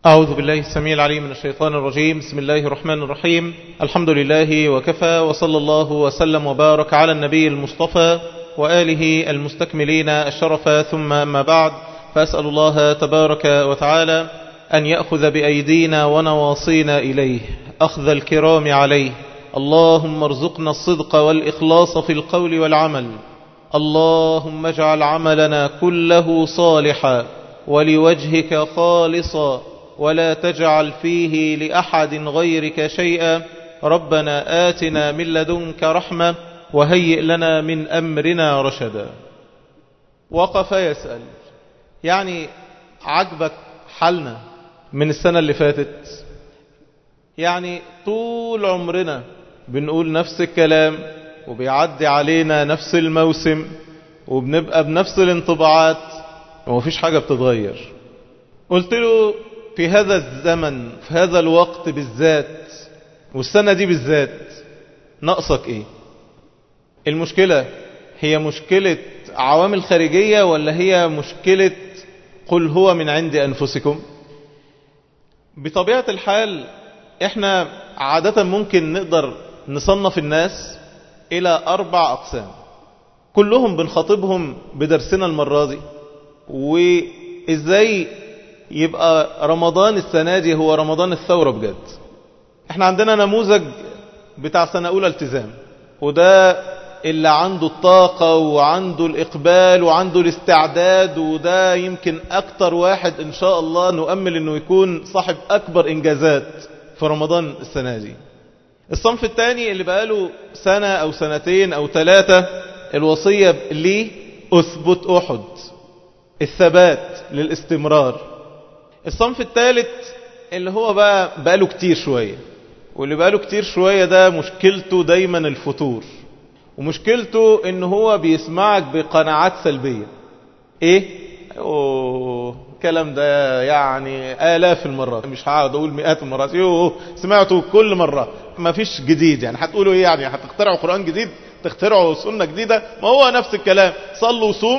أعوذ بالله السميع العليم من الشيطان الرجيم بسم الله الرحمن الرحيم الحمد لله وكفى وصلى الله وسلم وبارك على النبي المصطفى وآله المستكملين الشرف ثم أما بعد فأسأل الله تبارك وتعالى أن يأخذ بأيدينا ونواصينا إليه أخذ الكرام عليه اللهم ارزقنا الصدق والإخلاص في القول والعمل اللهم اجعل عملنا كله صالحا ولوجهك خالصا ولا تجعل فيه لأحد غيرك شيئا ربنا آتنا من لدنك رحمة وهيئ لنا من أمرنا رشدا وقف يسأل يعني عجبك حالنا من السنة اللي فاتت يعني طول عمرنا بنقول نفس الكلام وبيعدي علينا نفس الموسم وبنبقى بنفس الانطباعات ومفيش حاجة بتتغير قلت له في هذا الزمن في هذا الوقت بالذات والسنة دي بالذات ناقصك ايه المشكلة هي مشكلة عوامل خارجية ولا هي مشكلة قل هو من عند أنفسكم بطبيعة الحال احنا عادة ممكن نقدر نصنف الناس الى اربع اقسام كلهم بنخاطبهم بدرسنا المرة دي وازاي يبقى رمضان السنة دي هو رمضان الثورة بجد احنا عندنا نموذج بتاع سنة اولى التزام وده اللي عنده الطاقة وعنده الإقبال وعنده الاستعداد وده يمكن أكتر واحد إن شاء الله نؤمل أنه يكون صاحب أكبر إنجازات في رمضان السنة دي الصنف الثاني اللي بقاله سنة أو سنتين أو ثلاثة الوصية ليه أثبت أحد الثبات للاستمرار الصنف الثالث اللي هو بقى بقاله كتير شوية واللي بقاله كتير شوية ده مشكلته دايما الفتور ومشكلته ان هو بيسمعك بقناعات سلبية ايه اوه الكلام ده يعني آلاف المرات مش هقعد اقول مئات المرات يوه سمعته كل مرة ما فيش جديد يعني هتقولوا ايه يعني هتخترعوا قرآن جديد تخترعوا سنة جديدة ما هو نفس الكلام صلوا وصوم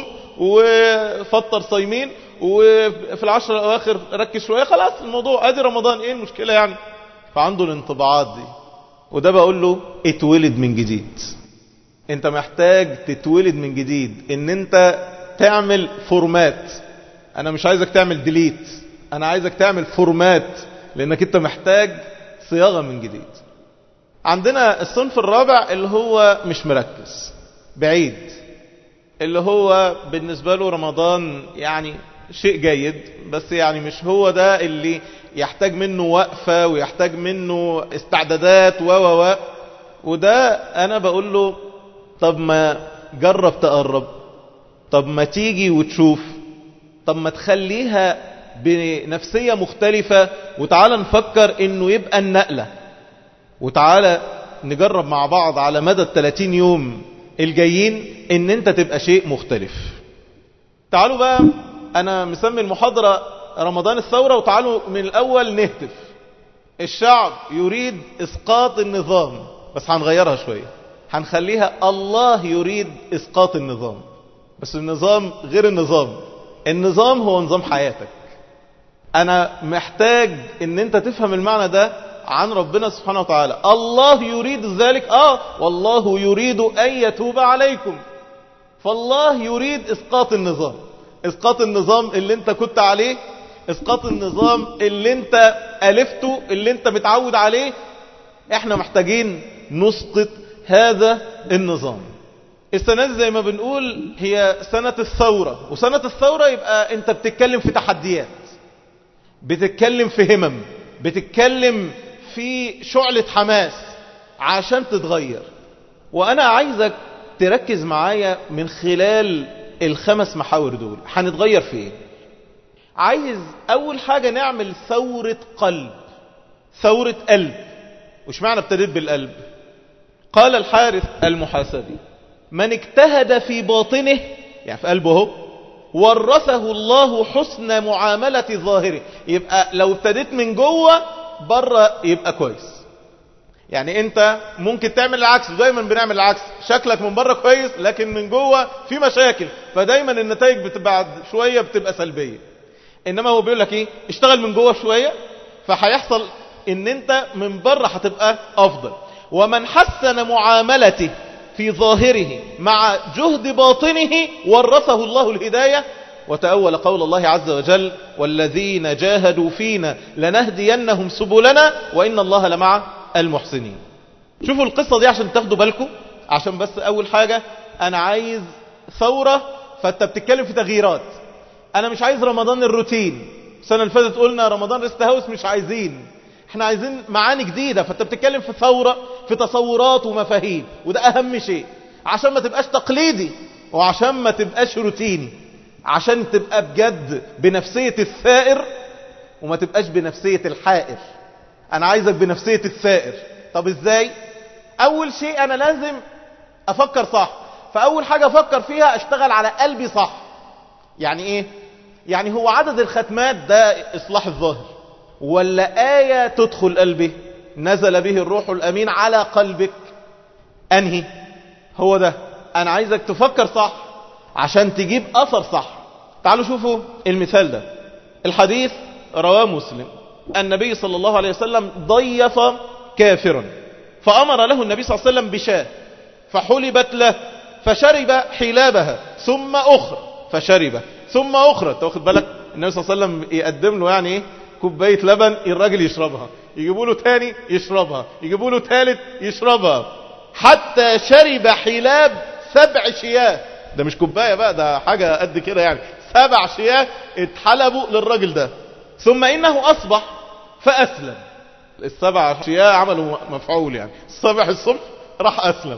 وفطر صايمين وفي العشر الاواخر ركز شوية خلاص الموضوع ادي رمضان ايه المشكلة يعني فعنده الانطباعات دي وده بقول له اتولد من جديد انت محتاج تتولد من جديد ان انت تعمل فورمات انا مش عايزك تعمل ديليت انا عايزك تعمل فورمات لانك انت محتاج صياغة من جديد عندنا الصنف الرابع اللي هو مش مركز بعيد اللي هو بالنسبة له رمضان يعني شيء جيد بس يعني مش هو ده اللي يحتاج منه وقفة ويحتاج منه استعدادات و و و وده انا بقول له طب ما جرب تقرب طب ما تيجي وتشوف طب ما تخليها بنفسية مختلفة وتعالى نفكر انه يبقى النقلة وتعالى نجرب مع بعض على مدى الثلاثين يوم الجايين ان انت تبقى شيء مختلف تعالوا بقى انا مسمي المحاضرة رمضان الثورة وتعالوا من الاول نهتف الشعب يريد اسقاط النظام بس هنغيرها شوية هنخليها الله يريد اسقاط النظام بس النظام غير النظام النظام هو نظام حياتك انا محتاج ان انت تفهم المعنى ده عن ربنا سبحانه وتعالى الله يريد ذلك اه والله يريد ان يتوب عليكم فالله يريد اسقاط النظام اسقاط النظام اللي انت كنت عليه اسقاط النظام اللي انت الفته اللي انت متعود عليه احنا محتاجين نسقط هذا النظام السنة دي زي ما بنقول هي سنة الثورة وسنة الثورة يبقى انت بتتكلم في تحديات بتتكلم في همم بتتكلم في شعلة حماس عشان تتغير وانا عايزك تركز معايا من خلال الخمس محاور دول هنتغير في ايه عايز اول حاجة نعمل ثورة قلب ثورة قلب وش معنى ابتديت بالقلب قال الحارث المحاسبي من اجتهد في باطنه يعني في قلبه هو ورثه الله حسن معاملة ظاهره يبقى لو ابتديت من جوه بره يبقى كويس يعني انت ممكن تعمل العكس دايما بنعمل العكس شكلك من بره كويس لكن من جوه في مشاكل فدايما النتائج بتبقى شوية بتبقى سلبية انما هو بيقول لك ايه اشتغل من جوه شوية فهيحصل ان انت من بره هتبقى افضل ومن حسن معاملته في ظاهره مع جهد باطنه ورثه الله الهداية وتأول قول الله عز وجل والذين جاهدوا فينا لنهدينهم سبلنا وإن الله لمع المحسنين شوفوا القصة دي عشان تاخدوا بالكم عشان بس أول حاجة أنا عايز ثورة فأنت بتتكلم في تغييرات أنا مش عايز رمضان الروتين السنة اللي فاتت قلنا رمضان ريست هاوس مش عايزين احنا عايزين معاني جديدة فانت بتتكلم في ثورة في تصورات ومفاهيم وده اهم شيء عشان ما تبقاش تقليدي وعشان ما تبقاش روتيني عشان تبقى بجد بنفسية الثائر وما تبقاش بنفسية الحائر انا عايزك بنفسية الثائر طب ازاي اول شيء انا لازم افكر صح فاول حاجة افكر فيها اشتغل على قلبي صح يعني ايه يعني هو عدد الختمات ده اصلاح الظاهر ولا آية تدخل قلبي نزل به الروح الأمين على قلبك أنهي هو ده أنا عايزك تفكر صح عشان تجيب أثر صح تعالوا شوفوا المثال ده الحديث رواه مسلم النبي صلى الله عليه وسلم ضيف كافرا فأمر له النبي صلى الله عليه وسلم بشاه فحلبت له فشرب حلابها ثم أخرى فشرب ثم أخرى تاخد بالك النبي صلى الله عليه وسلم يقدم له يعني ايه كوباية لبن الراجل يشربها يجيبوا له تاني يشربها يجيبوا له تالت يشربها حتى شرب حلاب سبع شياه ده مش كوباية بقى ده حاجة قد كده يعني سبع شياه اتحلبوا للراجل ده ثم انه اصبح فاسلم السبع شياه عملوا مفعول يعني الصبح الصبح راح اسلم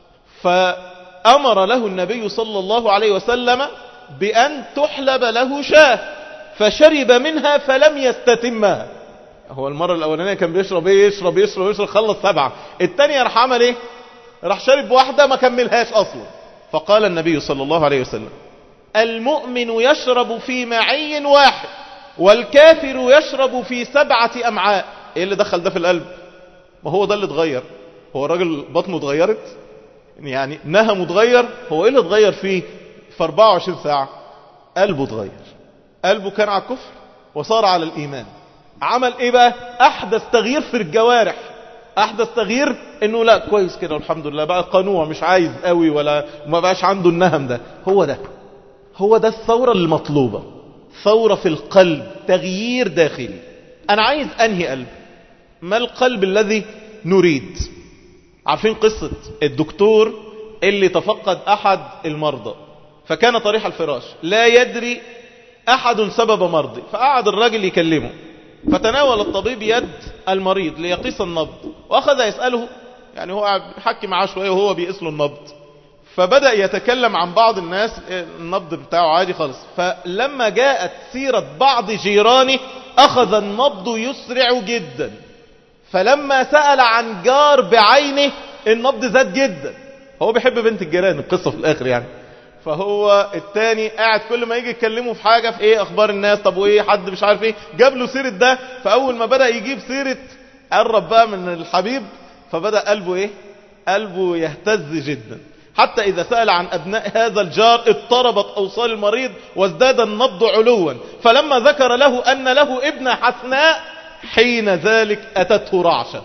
فامر له النبي صلى الله عليه وسلم بان تحلب له شاه فشرب منها فلم يستتمها هو المرة الأولانية كان بيشرب ايه يشرب يشرب يشرب خلص سبعة التانية راح عمل ايه راح شرب واحدة ما كملهاش أصلا فقال النبي صلى الله عليه وسلم المؤمن يشرب في معي واحد والكافر يشرب في سبعة أمعاء ايه اللي دخل ده في القلب ما هو ده اللي اتغير هو الراجل بطنه اتغيرت يعني نهمه اتغير هو ايه اللي اتغير فيه في 24 ساعة قلبه اتغير قلبه كان على الكفر وصار على الإيمان عمل ايه بقى احدث تغيير في الجوارح احدث تغيير انه لا كويس كده والحمد لله بقى قنوع مش عايز قوي ولا ما بقاش عنده النهم ده هو ده هو ده الثورة المطلوبة ثورة في القلب تغيير داخلي انا عايز انهي قلب ما القلب الذي نريد عارفين قصة الدكتور اللي تفقد احد المرضى فكان طريح الفراش لا يدري احد سبب مرضه فقعد الراجل يكلمه فتناول الطبيب يد المريض ليقيس النبض واخذ يسأله يعني هو قاعد يحكي معاه شوية وهو بيقيس له النبض فبدأ يتكلم عن بعض الناس النبض بتاعه عادي خالص فلما جاءت سيرة بعض جيرانه أخذ النبض يسرع جدا فلما سأل عن جار بعينه النبض زاد جدا هو بيحب بنت الجيران القصة في الآخر يعني فهو التاني قاعد كل ما يجي يتكلموا في حاجة في ايه اخبار الناس طب وايه حد مش عارف ايه جاب له سيرة ده فاول ما بدأ يجيب سيرة قرب بقى من الحبيب فبدأ قلبه ايه قلبه يهتز جدا حتى اذا سأل عن ابناء هذا الجار اضطربت اوصال المريض وازداد النبض علوا فلما ذكر له ان له ابن حسناء حين ذلك اتته رعشة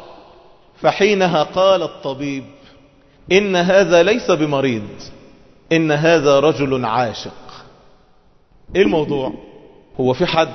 فحينها قال الطبيب ان هذا ليس بمريض إن هذا رجل عاشق إيه الموضوع هو في حد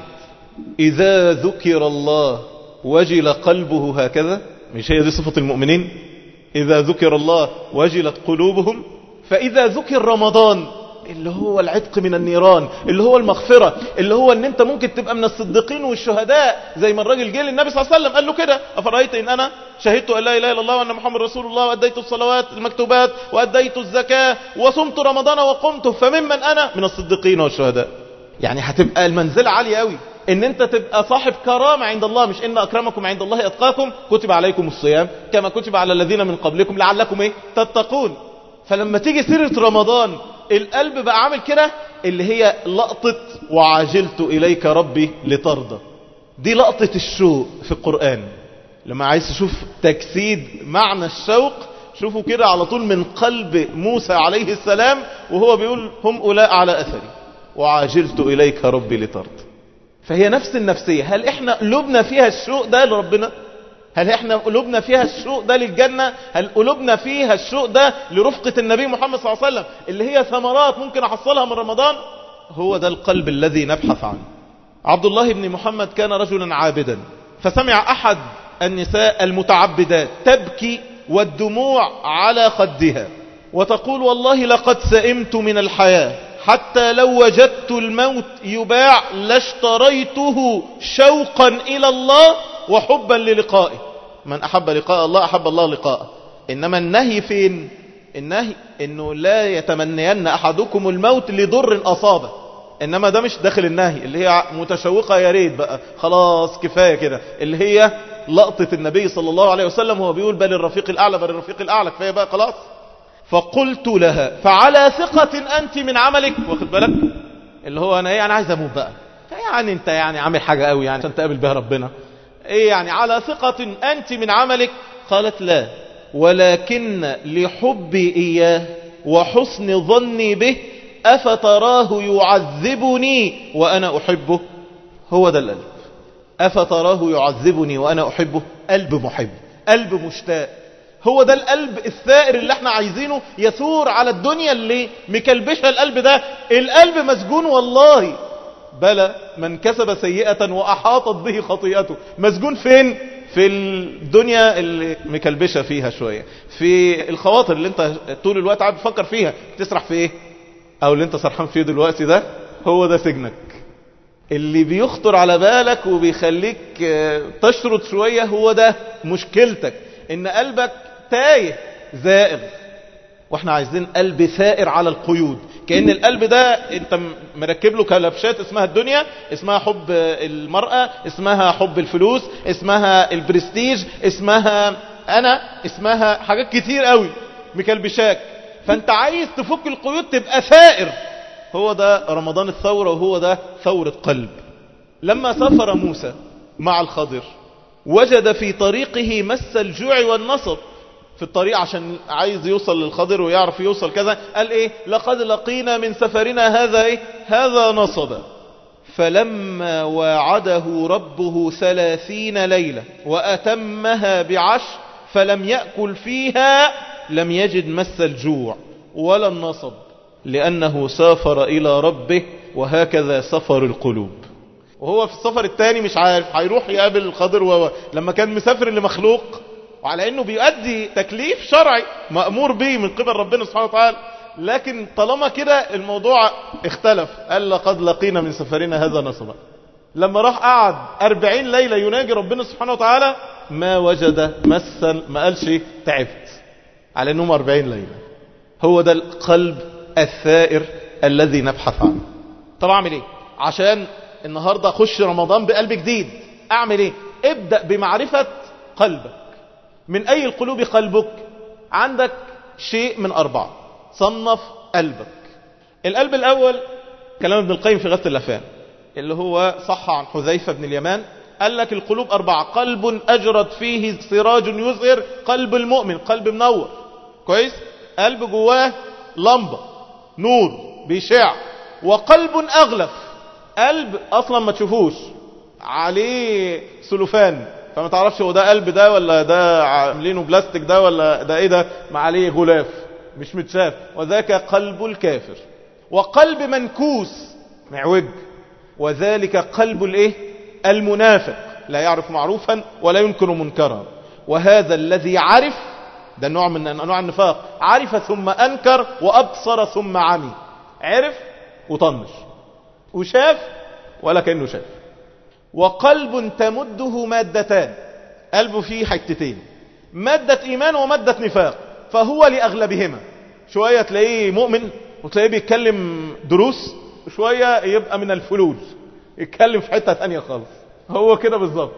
إذا ذكر الله وجل قلبه هكذا مش هي دي صفة المؤمنين إذا ذكر الله وجلت قلوبهم فإذا ذكر رمضان اللي هو العتق من النيران اللي هو المغفرة اللي هو ان انت ممكن تبقى من الصديقين والشهداء زي ما الراجل جه للنبي صلى الله عليه وسلم قال له كده افرأيت ان انا شهدت ان لا اله الا الله وان محمد رسول الله واديت الصلوات المكتوبات واديت الزكاة وصمت رمضان وقمت فممن انا من الصديقين والشهداء يعني هتبقى المنزلة عالية قوي ان انت تبقى صاحب كرامة عند الله مش ان اكرمكم عند الله اتقاكم كتب عليكم الصيام كما كتب على الذين من قبلكم لعلكم ايه تتقون فلما تيجي سيرة رمضان القلب بقى عامل كده اللي هي لقطة وعاجلت إليك ربي لترضى دي لقطة الشوق في القرآن لما عايز تشوف تجسيد معنى الشوق شوفوا كده على طول من قلب موسى عليه السلام وهو بيقول هم أولاء على أثري وعاجلت إليك ربي لترضى فهي نفس النفسية هل احنا قلوبنا فيها الشوق ده لربنا هل احنا قلوبنا فيها الشوق ده للجنة هل قلوبنا فيها الشوق ده لرفقة النبي محمد صلى الله عليه وسلم اللي هي ثمرات ممكن احصلها من رمضان هو ده القلب الذي نبحث عنه عبد الله بن محمد كان رجلا عابدا فسمع احد النساء المتعبدات تبكي والدموع على خدها وتقول والله لقد سئمت من الحياة حتى لو وجدت الموت يباع لاشتريته شوقا إلى الله وحبا للقائه من أحب لقاء الله أحب الله لقاءه إنما النهي فين النهي إنه لا يتمنين أحدكم الموت لضر أصابه إنما ده مش داخل النهي اللي هي متشوقة يا ريت بقى خلاص كفاية كده اللي هي لقطة النبي صلى الله عليه وسلم هو بيقول بل الرفيق الأعلى بل الرفيق الأعلى كفاية بقى خلاص فقلت لها فعلى ثقة أنت من عملك واخد بالك اللي هو أنا إيه أنا عايز أموت بقى يعني أنت يعني عامل حاجة قوي يعني عشان تقابل بها ربنا إيه يعني على ثقة أنت من عملك قالت لا ولكن لحبي إياه وحسن ظني به أفتراه يعذبني وأنا أحبه هو ده القلب أفتراه يعذبني وأنا أحبه قلب محب قلب مشتاق هو ده القلب الثائر اللي احنا عايزينه يثور على الدنيا اللي مكلبشها القلب ده القلب مسجون والله بلى من كسب سيئة وأحاطت به خطيئته مسجون فين في الدنيا اللي مكلبشة فيها شوية في الخواطر اللي انت طول الوقت قاعد بتفكر فيها بتسرح في ايه او اللي انت سرحان فيه دلوقتي ده هو ده سجنك اللي بيخطر على بالك وبيخليك تشرد شوية هو ده مشكلتك ان قلبك تايه زائغ واحنا عايزين قلب ثائر على القيود كأن القلب ده انت مركب له كلبشات اسمها الدنيا اسمها حب المرأة اسمها حب الفلوس اسمها البرستيج اسمها انا اسمها حاجات كتير قوي مكلبشاك فانت عايز تفك القيود تبقى ثائر هو ده رمضان الثورة وهو ده ثورة قلب لما سافر موسى مع الخضر وجد في طريقه مس الجوع والنصب في الطريق عشان عايز يوصل للخضر ويعرف يوصل كذا قال ايه لقد لقينا من سفرنا هذا ايه هذا نصبا فلما واعده ربه ثلاثين ليلة وأتمها بعشر فلم يأكل فيها لم يجد مس الجوع ولا النصب لأنه سافر إلى ربه وهكذا سفر القلوب وهو في السفر الثاني مش عارف هيروح يقابل الخضر و... لما كان مسافر لمخلوق وعلى انه بيؤدي تكليف شرعي مأمور به من قبل ربنا سبحانه وتعالى لكن طالما كده الموضوع اختلف قال لقد لقينا من سفرنا هذا نصبا لما راح قعد أربعين ليلة يناجي ربنا سبحانه وتعالى ما وجد مسا ما قالش تعبت على انهم أربعين ليلة هو ده القلب الثائر الذي نبحث عنه طب اعمل ايه عشان النهاردة اخش رمضان بقلب جديد اعمل ايه ابدأ بمعرفة قلبك من اي القلوب قلبك عندك شيء من اربعة صنف قلبك القلب الاول كلام ابن القيم في غث اللفان اللي هو صح عن حذيفة بن اليمان قال لك القلوب أربعة قلب أجرت فيه سراج يزهر قلب المؤمن قلب منور كويس قلب جواه لمبة نور بيشع وقلب أغلف قلب أصلا ما تشوفوش عليه سلوفان فما تعرفش هو ده قلب ده ولا ده عاملينه بلاستيك ده ولا ده ايه ده ما عليه غلاف مش متشاف وذاك قلب الكافر وقلب منكوس معوج وذلك قلب الايه المنافق لا يعرف معروفا ولا ينكر منكرا وهذا الذي عرف ده نوع من انواع النفاق عرف ثم انكر وابصر ثم عمي عرف وطنش وشاف ولا كانه شاف وقلب تمده مادتان قلبه فيه حتتين مادة ايمان ومادة نفاق فهو لاغلبهما شوية تلاقيه مؤمن وتلاقيه بيتكلم دروس شوية يبقى من الفلول يتكلم في حتة تانية خالص هو كده بالظبط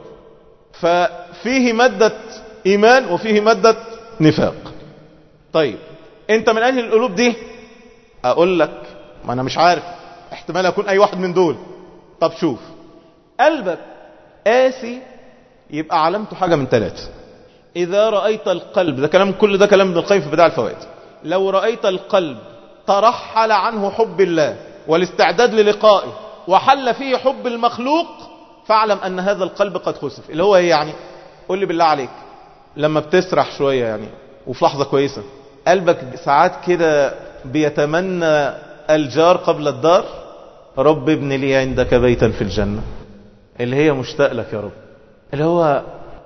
ففيه مادة ايمان وفيه مادة نفاق طيب انت من اهل القلوب دي اقول لك ما انا مش عارف احتمال اكون اي واحد من دول طب شوف قلبك قاسي يبقى علامته حاجة من ثلاثة اذا رأيت القلب ده كلام كل ده كلام ابن القيم في بداية الفوائد لو رأيت القلب ترحل عنه حب الله والاستعداد للقائه وحل فيه حب المخلوق فاعلم أن هذا القلب قد خسف اللي هو ايه يعني قول لي بالله عليك لما بتسرح شوية يعني وفي لحظة كويسة قلبك ساعات كده بيتمنى الجار قبل الدار رب ابن لي عندك بيتا في الجنة اللي هي مشتاق لك يا رب اللي هو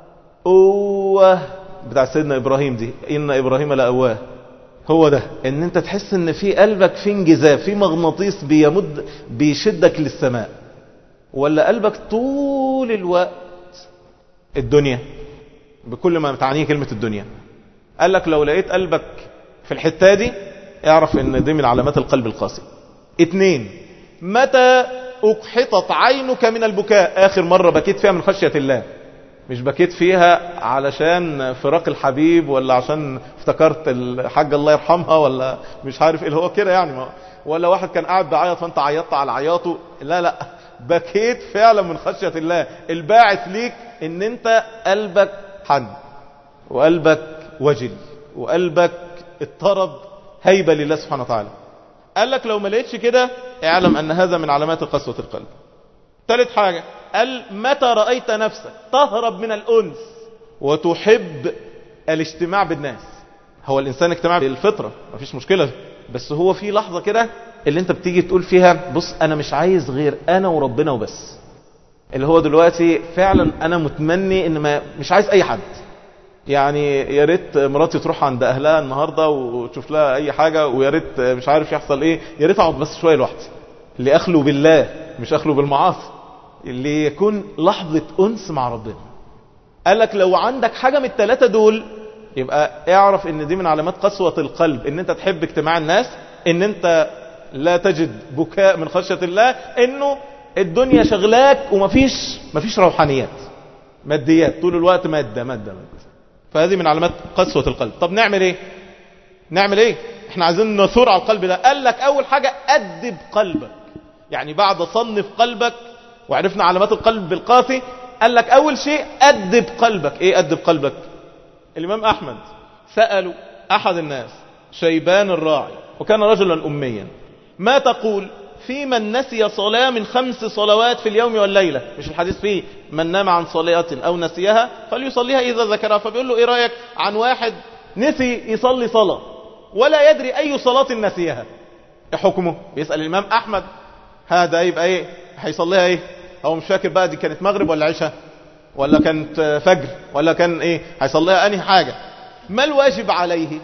أوه بتاع سيدنا إبراهيم دي إن إبراهيم لأواه هو ده ان انت تحس ان في قلبك في انجذاب في مغناطيس بيمد بيشدك للسماء ولا قلبك طول الوقت الدنيا بكل ما تعنيه كلمة الدنيا قال لك لو لقيت قلبك في الحتة دي اعرف ان دي من علامات القلب القاسي اتنين متى اكحطت عينك من البكاء اخر مرة بكيت فيها من خشية الله مش بكيت فيها علشان فراق الحبيب ولا عشان افتكرت الحاجة الله يرحمها ولا مش عارف ايه اللي هو كده يعني ولا واحد كان قاعد بعيط فانت عيطت على عياطه لا لا بكيت فعلا من خشية الله الباعث ليك ان انت قلبك حن وقلبك وجل وقلبك اضطرب هيبة لله سبحانه وتعالى قال لك لو ما لقيتش كده اعلم ان هذا من علامات قسوة القلب ثالث حاجة قال متى رأيت نفسك تهرب من الأنس وتحب الاجتماع بالناس هو الإنسان اجتماع بالفطرة مفيش مشكلة بس هو في لحظة كده اللي انت بتيجي تقول فيها بص انا مش عايز غير انا وربنا وبس اللي هو دلوقتي فعلا انا متمني ان ما مش عايز اي حد يعني يا ريت مراتي تروح عند اهلها النهارده وتشوف لها اي حاجه ويا ريت مش عارف يحصل ايه يا ريت اقعد بس شويه لوحدي اللي اخلو بالله مش اخلو بالمعاصي اللي يكون لحظه انس مع ربنا قال لك لو عندك حاجه من الثلاثه دول يبقى اعرف ان دي من علامات قسوه القلب ان انت تحب اجتماع الناس ان انت لا تجد بكاء من خشيه الله انه الدنيا شغلاك ومفيش مفيش روحانيات ماديات طول الوقت ماده ماده ماده فهذه من علامات قسوة القلب طب نعمل ايه نعمل ايه احنا عايزين نثور على القلب ده قال لك اول حاجة ادب قلبك يعني بعد صنف قلبك وعرفنا علامات القلب القاسي قال لك اول شيء ادب قلبك ايه ادب قلبك الامام احمد سألوا احد الناس شيبان الراعي وكان رجلا اميا ما تقول في من نسي صلاة من خمس صلوات في اليوم والليلة مش الحديث فيه من نام عن صلاة أو نسيها فليصليها إذا ذكرها فبيقول له إيه رأيك عن واحد نسي يصلي صلاة ولا يدري أي صلاة نسيها إيه حكمه بيسأل الإمام أحمد هذا يبقى إيه هيصليها إيه هو مش فاكر بقى دي كانت مغرب ولا عشاء ولا كانت فجر ولا كان إيه هيصليها أنهي حاجة ما الواجب عليه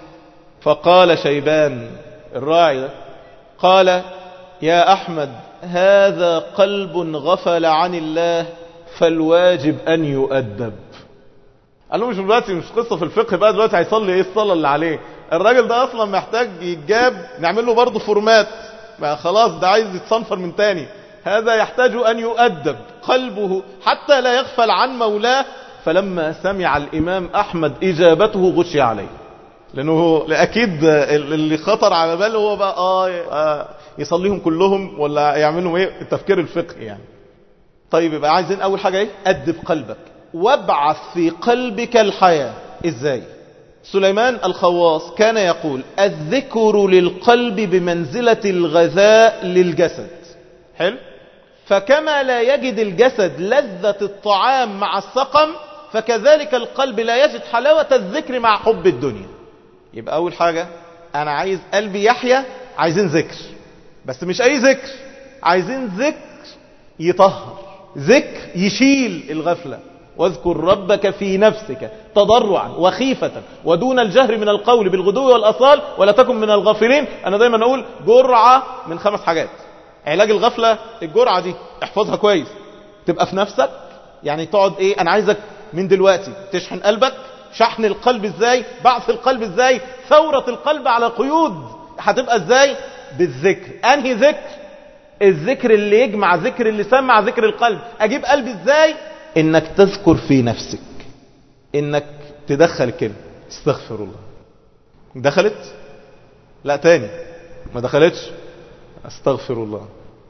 فقال شيبان الراعي ده قال يا أحمد هذا قلب غفل عن الله فالواجب أن يؤدب قال له مش دلوقتي مش قصة في الفقه بقى دلوقتي هيصلي ايه الصلاة اللي عليه الراجل ده اصلا محتاج يتجاب نعمل له برضه فورمات ما خلاص ده عايز يتصنفر من تاني هذا يحتاج أن يؤدب قلبه حتى لا يغفل عن مولاه فلما سمع الإمام أحمد إجابته غشي عليه لأنه أكيد اللي خطر على باله هو بقى آه, آه يصليهم كلهم ولا يعملوا ايه التفكير الفقهي يعني طيب يبقى عايزين اول حاجة ايه ادب قلبك وابعث في قلبك الحياة ازاي سليمان الخواص كان يقول الذكر للقلب بمنزلة الغذاء للجسد حلو فكما لا يجد الجسد لذة الطعام مع السقم فكذلك القلب لا يجد حلاوة الذكر مع حب الدنيا يبقى اول حاجة انا عايز قلبي يحيا عايزين ذكر بس مش اي ذكر عايزين ذكر يطهر ذكر يشيل الغفلة واذكر ربك في نفسك تضرعا وخيفة ودون الجهر من القول بالغدو والأصال ولا تكن من الغافلين أنا دايما أقول جرعة من خمس حاجات علاج الغفلة الجرعة دي احفظها كويس تبقى في نفسك يعني تقعد ايه انا عايزك من دلوقتي تشحن قلبك شحن القلب ازاي بعث القلب ازاي ثورة القلب على قيود هتبقى ازاي بالذكر انهي ذكر الذكر اللي يجمع ذكر اللسان مع ذكر القلب اجيب قلبي ازاي انك تذكر في نفسك انك تدخل الكلمة استغفر الله دخلت لا تاني ما دخلتش استغفر الله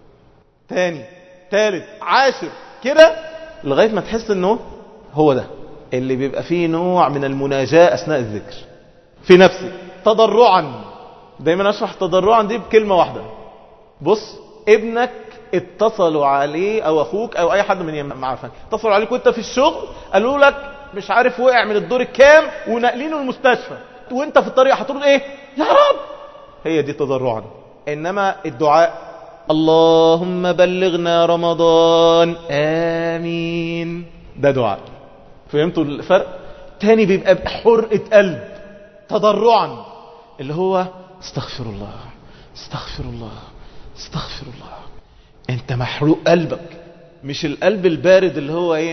تاني تالت عاشر كده لغاية ما تحس انه هو ده اللي بيبقى فيه نوع من المناجاة اثناء الذكر في نفسك تضرعا دايما اشرح تضرعا دي بكلمة واحدة بص ابنك اتصلوا عليه او اخوك او اي حد من معارفك اتصلوا عليك وانت في الشغل قالوا لك مش عارف وقع من الدور الكام ونقلينه المستشفى وانت في الطريق هتقول ايه يا رب هي دي تضرعا انما الدعاء اللهم بلغنا رمضان امين ده دعاء فهمتوا الفرق تاني بيبقى حرقة قلب تضرعا اللي هو استغفر الله استغفر الله استغفر الله انت محروق قلبك مش القلب البارد اللي هو ايه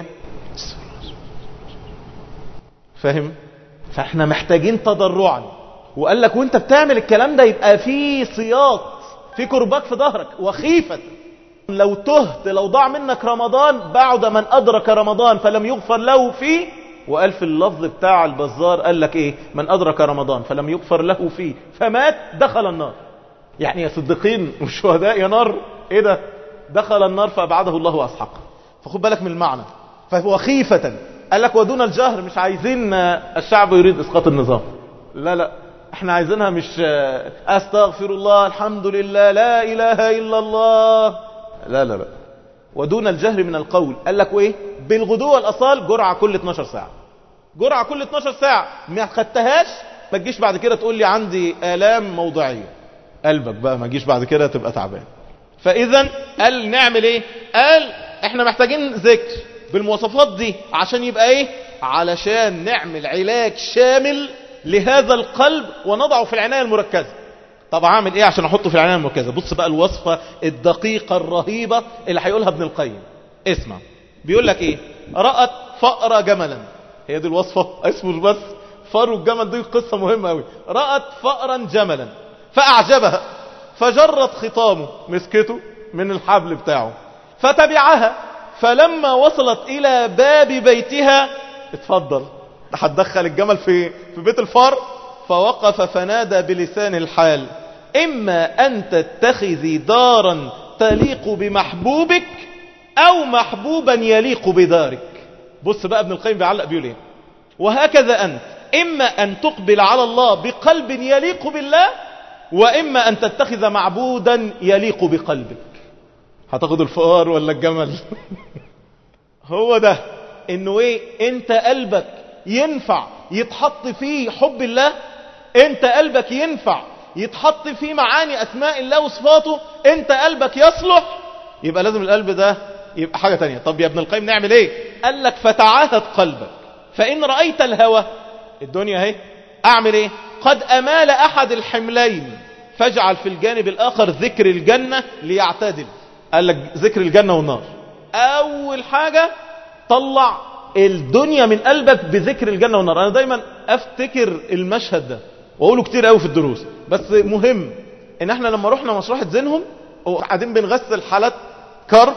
فاهم فاحنا محتاجين تضرعا وقال لك وانت بتعمل الكلام ده يبقى في سياط في كرباك في ظهرك وخيفة لو تهت لو ضاع منك رمضان بعد من أدرك رمضان فلم يغفر له فيه وقال في اللفظ بتاع البزار قال لك ايه من أدرك رمضان فلم يغفر له فيه فمات دخل النار يعني يا صديقين والشهداء يا نار ايه ده دخل النار فأبعده الله وأسحقه فخد بالك من المعنى فهو خيفة قال لك ودون الجهر مش عايزين الشعب يريد اسقاط النظام لا لا احنا عايزينها مش استغفر الله الحمد لله لا اله الا الله لا لا لا ودون الجهر من القول قال لك ايه بالغدو والاصال جرعه كل 12 ساعه جرعه كل 12 ساعه ما خدتهاش ما تجيش بعد كده تقول لي عندي الام موضعيه قلبك بقى ما تجيش بعد كده تبقى تعبان فاذا قال نعمل ايه قال احنا محتاجين ذكر بالمواصفات دي عشان يبقى ايه علشان نعمل علاج شامل لهذا القلب ونضعه في العناية المركزة طب اعمل ايه عشان احطه في العناية المركزة بص بقى الوصفة الدقيقة الرهيبة اللي هيقولها ابن القيم اسمع بيقول لك ايه رأت فأر جملا هي دي الوصفة اسمه بس فأر الجمل دي قصة مهمة قوي رأت فأرا جملا فأعجبها فجرت خطامه مسكته من الحبل بتاعه فتبعها فلما وصلت إلى باب بيتها اتفضل هتدخل الجمل في في بيت الفار فوقف فنادى بلسان الحال إما أن تتخذي دارا تليق بمحبوبك أو محبوبا يليق بدارك بص بقى ابن القيم بيعلق بيقول ايه وهكذا أنت إما أن تقبل على الله بقلب يليق بالله وإما أن تتخذ معبودا يليق بقلبك هتاخد الفقار ولا الجمل هو ده انه ايه انت قلبك ينفع يتحط فيه حب الله انت قلبك ينفع يتحط فيه معاني اسماء الله وصفاته انت قلبك يصلح يبقى لازم القلب ده يبقى حاجة تانية طب يا ابن القيم نعمل ايه قال لك فتعاهد قلبك فان رأيت الهوى الدنيا اهي اعمل ايه قد امال احد الحملين فاجعل في الجانب الاخر ذكر الجنة ليعتدل قال لك ذكر الجنة والنار اول حاجة طلع الدنيا من قلبك بذكر الجنة والنار انا دايما افتكر المشهد ده واقوله كتير قوي في الدروس بس مهم ان احنا لما رحنا مشرحة زينهم وقاعدين بنغسل حالات كر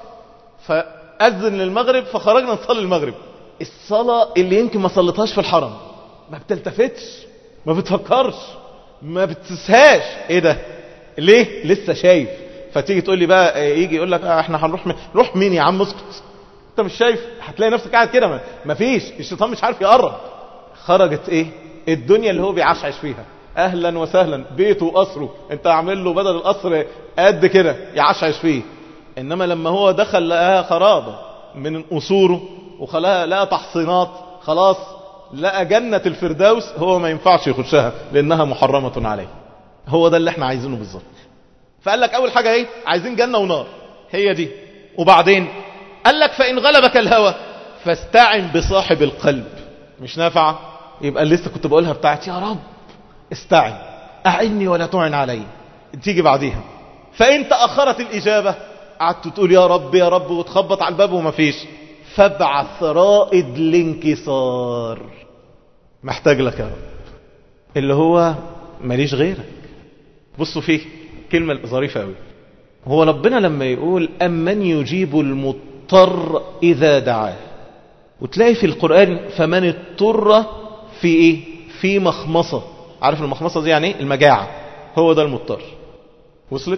فأذن للمغرب فخرجنا نصلي المغرب الصلاة اللي يمكن ما صليتهاش في الحرم ما بتلتفتش ما بتفكرش ما بتسهاش ايه ده ليه لسه شايف فتيجي تقول لي بقى يجي يقول لك اه احنا هنروح مين روح مين يا عم اسكت انت مش شايف هتلاقي نفسك قاعد كده ما فيش الشيطان مش عارف يقرب خرجت ايه الدنيا اللي هو بيعشعش فيها اهلا وسهلا بيته وقصره انت عامل له بدل القصر قد كده يعشعش فيه انما لما هو دخل لقاها خرابة من قصوره وخلاها لقى تحصينات خلاص لقى جنة الفردوس هو ما ينفعش يخشها لانها محرمة عليه هو ده اللي احنا عايزينه بالظبط فقال لك اول حاجة ايه عايزين جنة ونار هي دي وبعدين قال لك فان غلبك الهوى فاستعن بصاحب القلب مش نافعة يبقى اللي لسه كنت بقولها بتاعت يا رب استعن اعني ولا تعن علي تيجي بعديها فان تأخرت الاجابة قعدت تقول يا رب يا رب وتخبط على الباب وما فيش فابعث رائد الانكسار محتاج لك يا رب اللي هو ماليش غيرك بصوا فيه كلمة ظريفة قوي هو ربنا لما يقول أمن يجيب المضطر إذا دعاه وتلاقي في القرآن فمن اضطر في إيه في مخمصة عارف المخمصة دي يعني ايه المجاعة هو ده المضطر وصلت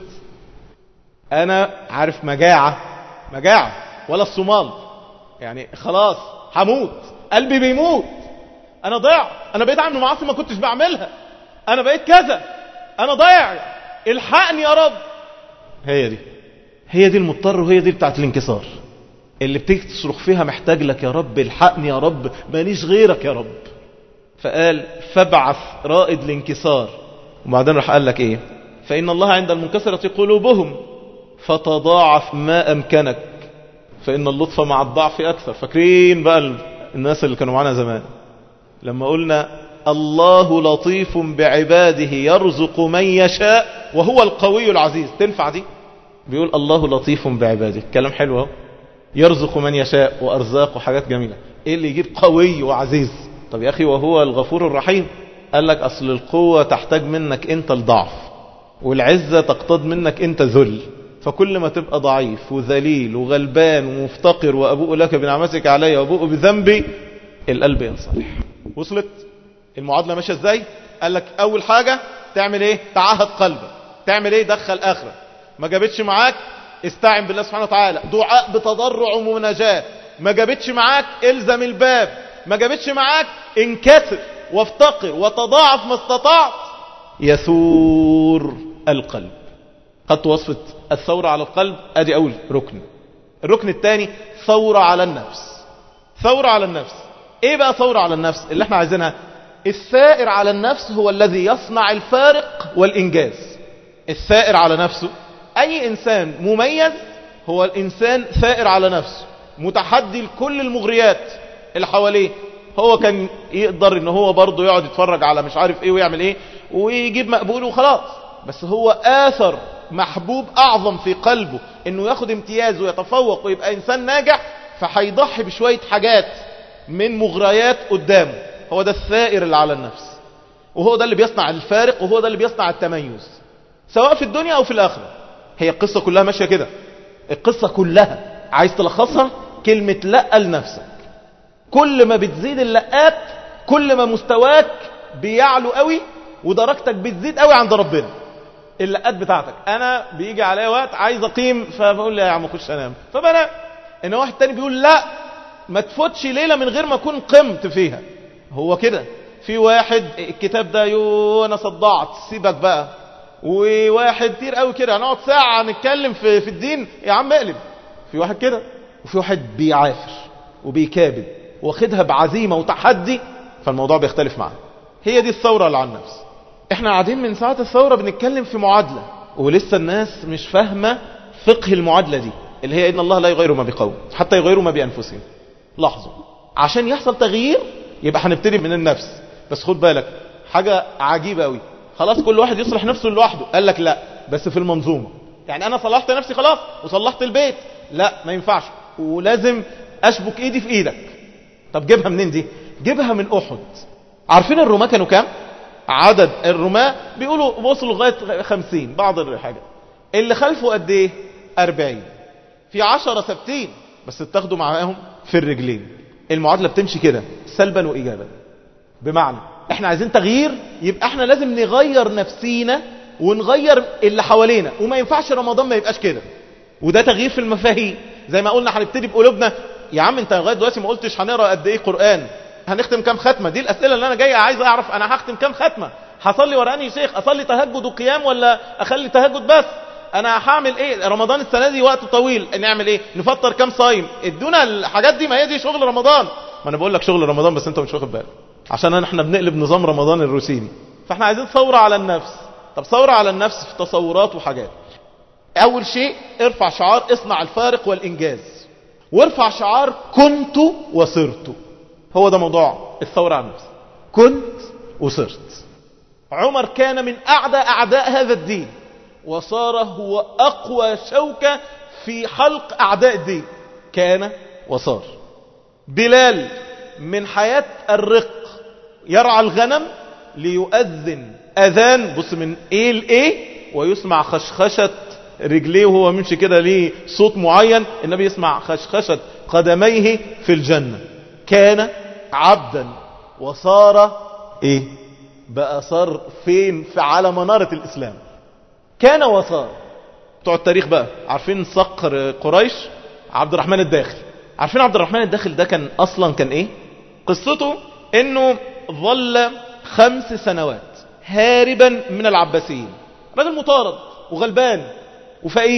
انا عارف مجاعة مجاعة ولا الصومال يعني خلاص هموت قلبي بيموت انا ضيع انا بقيت اعمل معاصي ما كنتش بعملها انا بقيت كذا انا ضيع الحقني يا رب هي دي هي دي المضطر وهي دي بتاعت الانكسار اللي بتصرخ فيها محتاج لك يا رب الحقني يا رب مانيش غيرك يا رب فقال فابعث رائد الانكسار وبعدين راح قال لك ايه فإن الله عند المنكسرة قلوبهم فتضاعف ما أمكنك فإن اللطف مع الضعف أكثر فاكرين بقى الناس اللي كانوا معانا زمان لما قلنا الله لطيف بعباده يرزق من يشاء وهو القوي العزيز تنفع دي بيقول الله لطيف بعباده كلام حلو اهو يرزق من يشاء وأرزاق وحاجات جميلة ايه اللي يجيب قوي وعزيز طب يا أخي وهو الغفور الرحيم قال لك أصل القوة تحتاج منك أنت الضعف والعزة تقتض منك أنت ذل فكل ما تبقى ضعيف وذليل وغلبان ومفتقر وأبوء لك بنعمتك علي وأبوء بذنبي القلب ينصلح وصلت المعادلة ماشية ازاي قال لك أول حاجة تعمل ايه تعهد قلبك تعمل ايه دخل آخرة ما جابتش معاك استعن بالله سبحانه وتعالى دعاء بتضرع ومناجاة ما جابتش معاك الزم الباب ما جابتش معاك انكسر وافتقر وتضاعف ما استطعت يثور القلب خدت وصفة الثورة على القلب ادي اول ركن الركن الثاني ثورة على النفس ثورة على النفس ايه بقى ثورة على النفس اللي احنا عايزينها الثائر على النفس هو الذي يصنع الفارق والانجاز الثائر على نفسه اي انسان مميز هو الانسان ثائر على نفسه متحدي لكل المغريات اللي حواليه هو كان يقدر ان هو برضه يقعد يتفرج على مش عارف ايه ويعمل ايه ويجيب مقبول وخلاص بس هو آثر محبوب اعظم في قلبه انه ياخد امتياز ويتفوق ويبقى انسان ناجح فهيضحي بشوية حاجات من مغريات قدامه هو ده الثائر اللي على النفس وهو ده اللي بيصنع الفارق وهو ده اللي بيصنع التميز سواء في الدنيا او في الاخره هي القصة كلها ماشية كده القصة كلها عايز تلخصها كلمة لا لنفسك كل ما بتزيد اللقات كل ما مستواك بيعلو قوي ودرجتك بتزيد قوي عند ربنا اللقات بتاعتك انا بيجي عليا وقت عايز اقيم فبقول يا عم اخش انام فبنام ان واحد تاني بيقول لا ما تفوتش ليلة من غير ما اكون قمت فيها هو كده في واحد الكتاب ده يو انا صدعت سيبك بقى وواحد كتير قوي كده هنقعد ساعة نتكلم في, في الدين يا عم اقلب في واحد كده وفي واحد بيعافر وبيكابد واخدها بعزيمة وتحدي فالموضوع بيختلف معاه هي دي الثورة اللي على النفس احنا قاعدين من ساعة الثورة بنتكلم في معادلة ولسه الناس مش فاهمة فقه المعادلة دي اللي هي ان الله لا يغير ما بقوم حتى يغيروا ما بأنفسهم لاحظوا عشان يحصل تغيير يبقى هنبتدي من النفس بس خد بالك حاجة عجيبة قوي خلاص كل واحد يصلح نفسه لوحده قال لك لا بس في المنظومة يعني انا صلحت نفسي خلاص وصلحت البيت لا ما ينفعش ولازم اشبك ايدي في ايدك طب جيبها منين دي جيبها من احد عارفين الرماة كانوا كام عدد الرماة بيقولوا وصلوا لغاية خمسين بعض الحاجة اللي خلفه قد ايه اربعين في عشرة ثابتين بس اتاخدوا معاهم في الرجلين المعادلة بتمشي كده سلبا وايجابا بمعنى احنا عايزين تغيير يبقى احنا لازم نغير نفسينا ونغير اللي حوالينا وما ينفعش رمضان ما يبقاش كده وده تغيير في المفاهيم زي ما قلنا هنبتدي بقلوبنا يا عم انت لغايه دلوقتي ما قلتش هنقرا قد ايه قران هنختم كام ختمه دي الاسئله اللي انا جاي عايز اعرف انا هختم كام ختمه هصلي ورا انهي شيخ اصلي تهجد وقيام ولا اخلي تهجد بس انا هعمل ايه رمضان السنه دي وقت طويل نعمل ايه نفطر كام صايم ادونا الحاجات دي ما هي دي شغل رمضان ما انا بقول لك شغل رمضان بس انت مش واخد بالك عشان احنا بنقلب نظام رمضان الروتيني فاحنا عايزين ثوره على النفس طب ثوره على النفس في تصورات وحاجات اول شيء ارفع شعار اصنع الفارق والانجاز وارفع شعار كنت وصرت هو ده موضوع الثورة على النفس كنت وصرت عمر كان من أعدى أعداء هذا الدين وصار هو أقوى شوكة في حلق أعداء الدين كان وصار بلال من حياة الرق يرعى الغنم ليؤذن أذان بص من إيه لإيه ويسمع خشخشة رجليه وهو ممشي كده ليه صوت معين النبي يسمع خشخشة قدميه في الجنة كان عبدا وصار ايه بقى صار فين في على منارة الاسلام كان وصار بتوع التاريخ بقى عارفين صقر قريش عبد الرحمن الداخل عارفين عبد الرحمن الداخل ده كان اصلا كان ايه قصته انه ظل خمس سنوات هاربا من العباسيين راجل مطارد وغلبان وفقير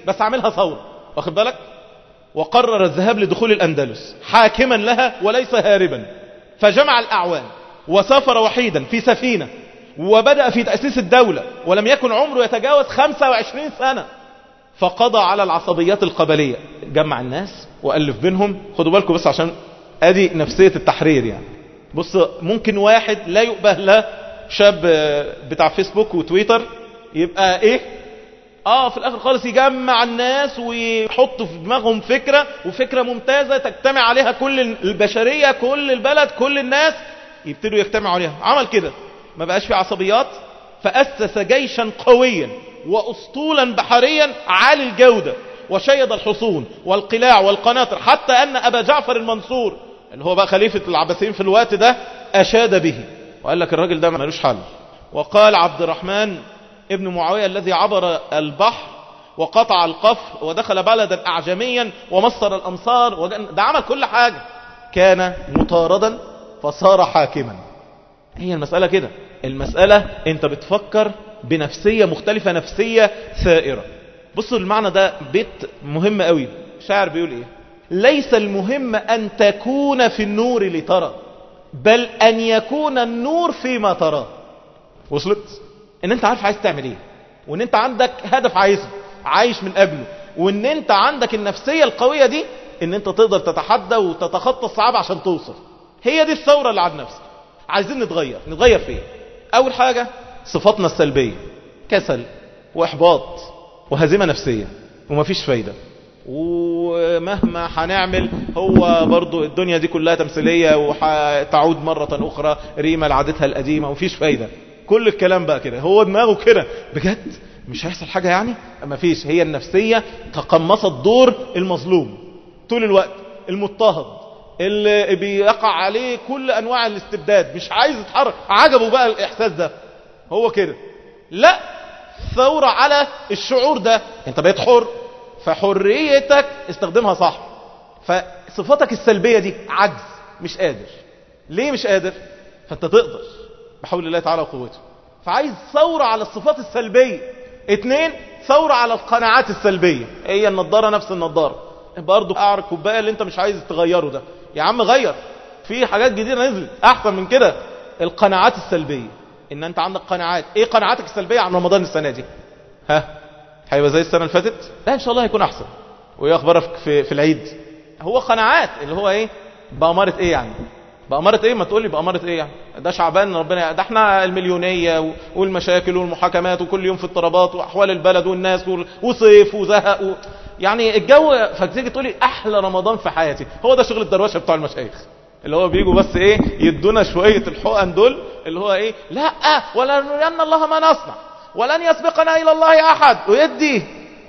بس عاملها ثورة واخد بالك وقرر الذهاب لدخول الأندلس حاكما لها وليس هاربا فجمع الأعوان وسافر وحيدا في سفينة وبدأ في تأسيس الدولة ولم يكن عمره يتجاوز 25 سنة فقضى على العصبيات القبلية جمع الناس وألف بينهم خدوا بالكم بس عشان ادي نفسية التحرير يعني بص ممكن واحد لا يؤبه له شاب بتاع فيسبوك وتويتر يبقى ايه اه في الاخر خالص يجمع الناس ويحط في دماغهم فكرة وفكرة ممتازة تجتمع عليها كل البشرية كل البلد كل الناس يبتدوا يجتمعوا عليها عمل كده ما بقاش في عصبيات فأسس جيشا قويا وأسطولا بحريا عالي الجودة وشيد الحصون والقلاع والقناطر حتى أن أبا جعفر المنصور اللي هو بقى خليفة العباسيين في الوقت ده أشاد به وقال لك الراجل ده ملوش حل وقال عبد الرحمن ابن معاوية الذي عبر البحر وقطع القفر ودخل بلدا أعجميا ومصر الأمصار وجن... ده عمل كل حاجة كان مطاردا فصار حاكما هي المسألة كده المسألة انت بتفكر بنفسية مختلفة نفسية ثائرة بصوا المعنى ده بيت مهم قوي شاعر بيقول ايه ليس المهم ان تكون في النور لترى بل ان يكون النور فيما تراه وصلت ان انت عارف عايز تعمل ايه وان انت عندك هدف عايزه عايش من قبله وان انت عندك النفسية القوية دي ان انت تقدر تتحدى وتتخطى الصعاب عشان توصل هي دي الثورة اللي على نفسك عايزين نتغير نتغير فين اول حاجة صفاتنا السلبية كسل واحباط وهزيمة نفسية ومفيش فايدة ومهما هنعمل هو برضو الدنيا دي كلها تمثيلية وهتعود مرة اخرى ريما لعادتها القديمة ومفيش فايدة كل الكلام بقى كده هو دماغه كده بجد مش هيحصل حاجة يعني مفيش هي النفسية تقمصت دور المظلوم طول الوقت المضطهد اللي بيقع عليه كل انواع الاستبداد مش عايز يتحرك عجبه بقى الاحساس ده هو كده لا ثورة على الشعور ده انت بقيت حر فحريتك استخدمها صح فصفاتك السلبية دي عجز مش قادر ليه مش قادر فانت تقدر بحول الله تعالى وقوته فعايز ثورة على الصفات السلبية اتنين ثورة على القناعات السلبية هي النضارة نفس النضارة برضو قعر الكوباية اللي انت مش عايز تغيره ده يا عم غير في حاجات جديدة نزلت احسن من كده القناعات السلبية ان انت عندك قناعات ايه قناعاتك السلبية عن رمضان السنة دي ها هيبقى زي السنة اللي فاتت لا ان شاء الله هيكون احسن وايه اخبارك في, في العيد هو قناعات اللي هو ايه بأمارة ايه يعني بأمارة ايه ما تقولي بأمارة ايه يعني ده شعبان ربنا ده احنا المليونية والمشاكل والمحاكمات وكل يوم في اضطرابات واحوال البلد والناس وصيف وزهق و... يعني الجو فتيجي تقولي احلى رمضان في حياتي هو ده شغل الدروشه بتوع المشايخ اللي هو بيجوا بس ايه يدونا شوية الحقن دول اللي هو ايه لا ولا نرين الله ما نصنع ولن يسبقنا الى الله احد ويدي